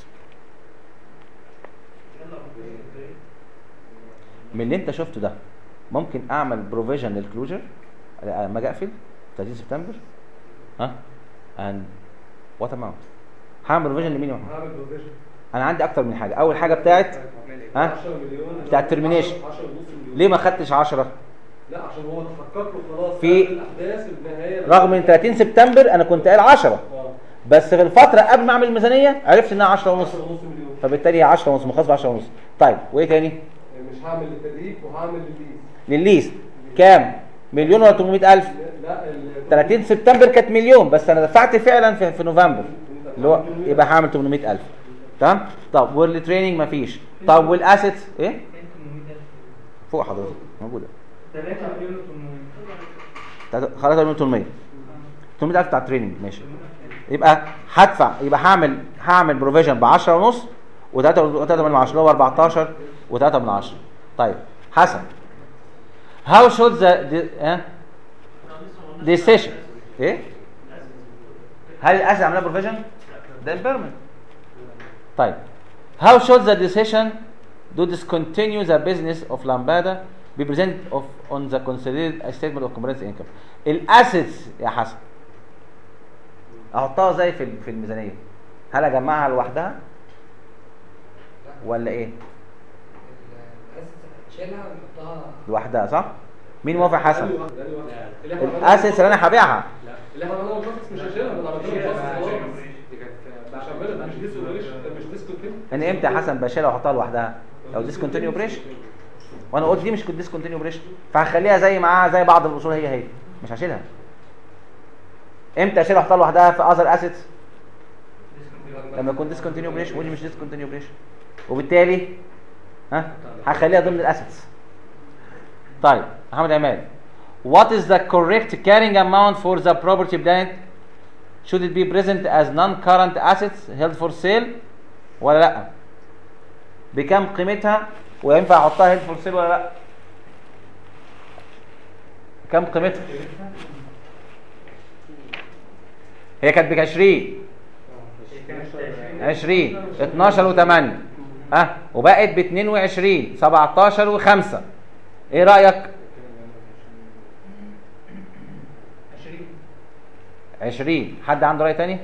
من اللي انت شفته ده ممكن اعمل بروفيجن للكلوجر لما اجي اقفل 30 سبتمبر ها and what amount هعمل بروفيجن لمين يا محمود هعمل بروفيجن انا عندي اكتر من حاجه اول حاجه بتاعت ها 10 مليون بتاع الترمينيشن. 10 ونص مليون ليه ما خدتش 10 لا عشان هو تخطط له خلاص في- قبل الاحداث النهايه رغم ان 30 سبتمبر انا كنت قايل 10 اه بس في الفتره قبل ما اعمل الميزانيه عرفت انها 10 ونص 10 ونص مليون فبالتالي هي 10 ونص مخصص ب 10 ونص طيب وايه تاني مش هعمل للتدريب وهعمل للليز للليز كام مليون ولا 800000 لا ال 30 سبتمبر كانت مليون بس انا دفعت فعلا في, في نوفمبر اللي هو يبقى هعمل 800000 تمام طب والتريننج مفيش طب والاسيتس ايه فوق حضرتك موجوده 3 مليون و تلاتة- خلاص 800 800000 بتاع التريننج ماشي يبقى هدفع يبقى هعمل هعمل بروفيجن ب 10 ونص و3 و3 من 10 اللي هو 14 و3 من 10 طيب حسن how should the, the ها decision ايه هل الاسد عملها بروفيجن ده البيرمنت طيب how should the decision to discontinue the business of Lambada be presented of on the consolidated statement of comprehensive income الاسيتس يا حسن احطها زي في في الميزانيه هل اجمعها لوحدها ولا ايه شيلها ونحطها لوحدها صح مين موافق حسن اللي احنا عملناه الاسيتس اللي انا هبيعها اللي احنا عملناه بالباسكس مش هشيلها من على طول مش هعملها مش ديس مش ديسكونتين انا امتى يا حسن بشيلها واحطها لوحدها لو ديسكونتينيو اوبريشن وانا قلت دي مش كنت ديسكونتينيو اوبريشن فهخليها زي معاها زي بعض الاصول هي هي مش هشيلها امتى اشيلها واحطها لوحدها في اذر اسيتس لما يكون ديسكونتينيو اوبريشن ودي مش ديسكونتينيو اوبريشن وبالتالي ها هخليها ضمن الاسيتس طيب محمد عماد what is the correct carrying amount for the property plant should it be present as non-current assets held for sale ولا لا بكم قيمتها وينفع احطها هيد فور سيل ولا لا كم قيمتها هي كانت ب 20 20 12 و8 ها وبقت ب 22 17 و5 ايه رايك 20 حد عنده راي تاني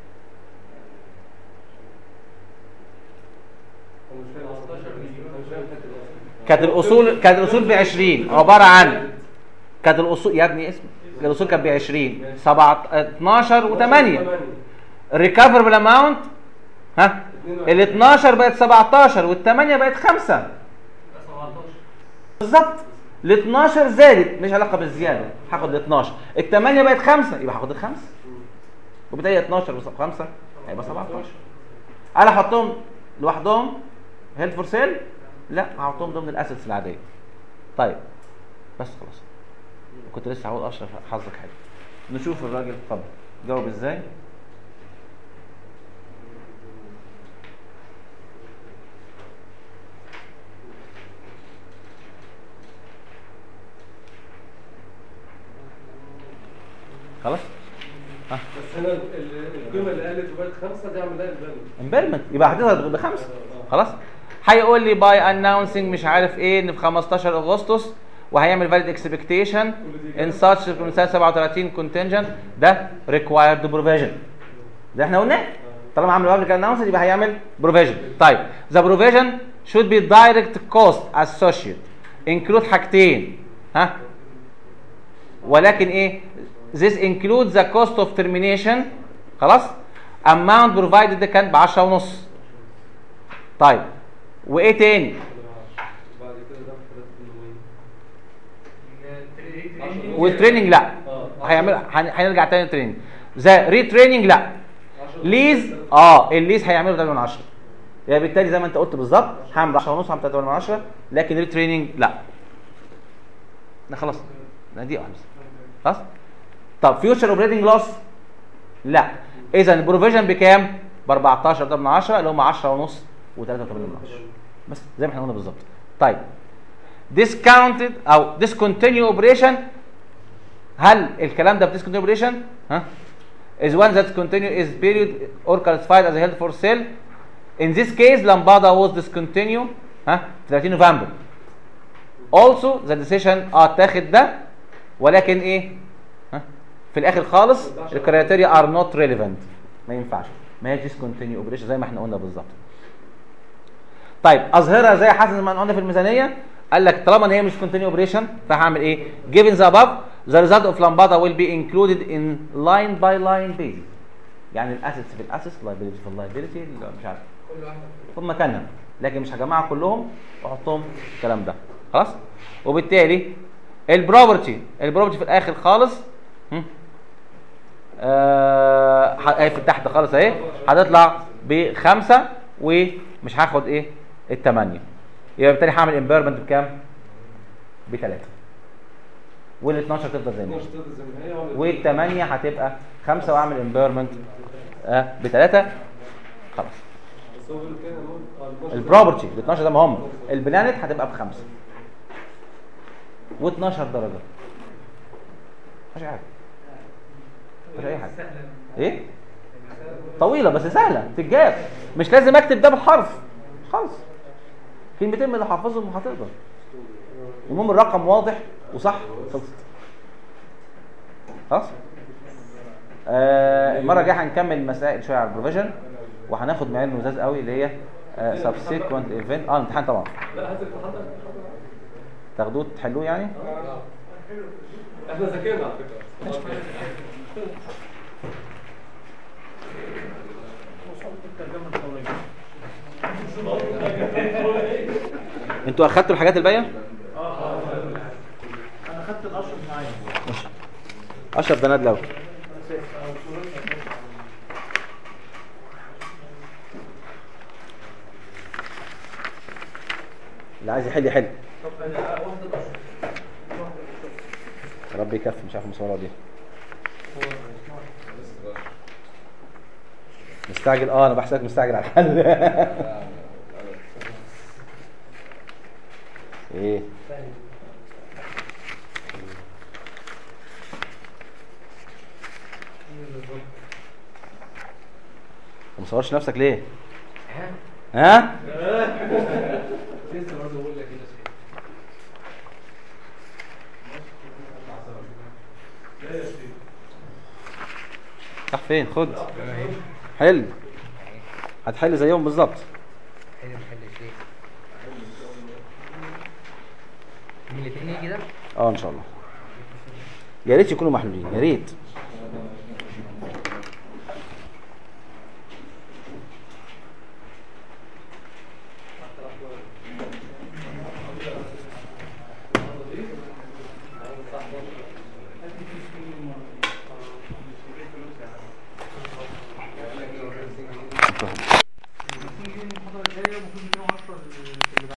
كانت الاصول كانت الاصول ب 20 عباره عن كانت الاصول يا ابني اسم كانت الاصول كانت ب 20 7 12 و8 الريكفربل اماونت ها ال 12 بقت 17 وال 8 بقت 5 ده 17 بالظبط ال 12 زادت مش علاقه بالزياده هاخد ال 12 ال 8 بقت 5 يبقى هاخد الخمسه وبالتالي 12 و 5 هيبقى 17 انا احطهم لوحدهم هيلد فور سيل لا هحطهم ضمن الاسيتس العاديه طيب بس خلاص كنت لسه هقول اشرف حظك حلو نشوف الراجل اتفضل جاوب ازاي خلاص بس هنا ال- ال- القيمه اللي قالت وبقت خمسه دي اعمل لها البالانس امبيرمنت يبقى هتظهر بخمسه خلاص هيقول لي باي اناونسنج مش عارف ايه ان في 15 اغسطس وهيعمل فاليد اكسبكتيشن ان ساتش سنه 37 كونتنجنت ده ريكوايرد بروفيجن ده احنا قلناه طالما عمل بابليك اناونسنج يبقى هيعمل بروفيجن طيب ذا بروفيجن should be direct cost associated include حاجتين ها ولكن ايه this includes the cost of termination خلاص amount provided ده كان ب 10 ونص طيب وايه تاني بعد كده ده في 3 والتريننج لا اه هيعمل هن- هنرجع تاني للتريننج ذا ريتريننج لا ليز اه الليز هيعمله 3 من 10 يعني بالتالي زي ما انت قلت بالظبط هعمل 10 ونص هعمل 3 من 10 لكن ريتريننج لا ده خلاص ده دي واحده خلاص طب فيوتشر اوبريتنج لوس لا اذا البروفيجن بكام ب 14 ده من 10 اللي هم 10 ونص و3 من 10 بس زي ما احنا قلنا بالظبط طيب discounted او discontinue operation هل الكلام ده discontinue operation ها is one that continue is period or classified as held for sale in this case lambada was discontinued ها في 30 نوفمبر also the decision اه اتاخد ده ولكن ايه ها في الاخر خالص الكرايتيريا ار نوت ريليفنت ما ينفعش ما هي discontinue اوبريشن زي ما احنا قلنا بالظبط طيب اظهرها زي حسن ما قلنا في الميزانيه قال لك طالما ان هي مش continue اوبريشن فهعمل ايه given the above the result of lambada will be included in line by line basis يعني الاسيتس في الاسيتس liability في اللايبيلتي مش عارف كل واحده في مكانها لكن مش هجمعها كلهم واحطهم الكلام ده خلاص وبالتالي البروبرتي البروبرتي في الاخر خالص هم؟ آه ح- اهي في تحت خالص اهي هتطلع بخمسه ومش هاخد ايه الثمانيه يبقى بالتالي هعمل امبيرمنت بكام؟ بثلاثه وال 12 تفضل زي ما هي 12 تفضل زي ما هي وأعمل والثمانيه هتبقى خمسه واعمل امبيرمنت آه بثلاثه خلاص بس هو بيقول كده إن هو- آه، 12 البروبرتي ال 12 ده مهم البلانت هتبقى بخمسه و12 درجه مش حاجه مش اي حاجه سهله ايه طويله بس سهله تتجاب مش لازم اكتب ده بالحرف خالص كلمتين من اللي حافظهم وهتقدر المهم الرقم واضح وصح خلصت خلاص آه المره الجايه هنكمل مسائل شويه على البروفيجن وهناخد معين لزاز قوي اللي هي سبسيكوينت ايفنت اه الامتحان طبعا لا هات الامتحان تاخدوه تحلوه يعني احنا ذاكرنا على فكره انتوا اخدتوا الحاجات الباقيه انا خدت الاشرف معايا ماشي اشرف ده ندلو اللي عايز يحل يحل ربي يكفي مش عارف المصوره دي مستعجل اه انا بحسبك مستعجل على الحل ايه ما مصورش نفسك ليه ها لسه برضه بقول لك كده راح فين خد حل هتحل زيهم بالظبط حلو حلو شيء مين الاثنين يجي ده؟ اه ان شاء الله يا ريت يكونوا محلولين يا ريت شكرا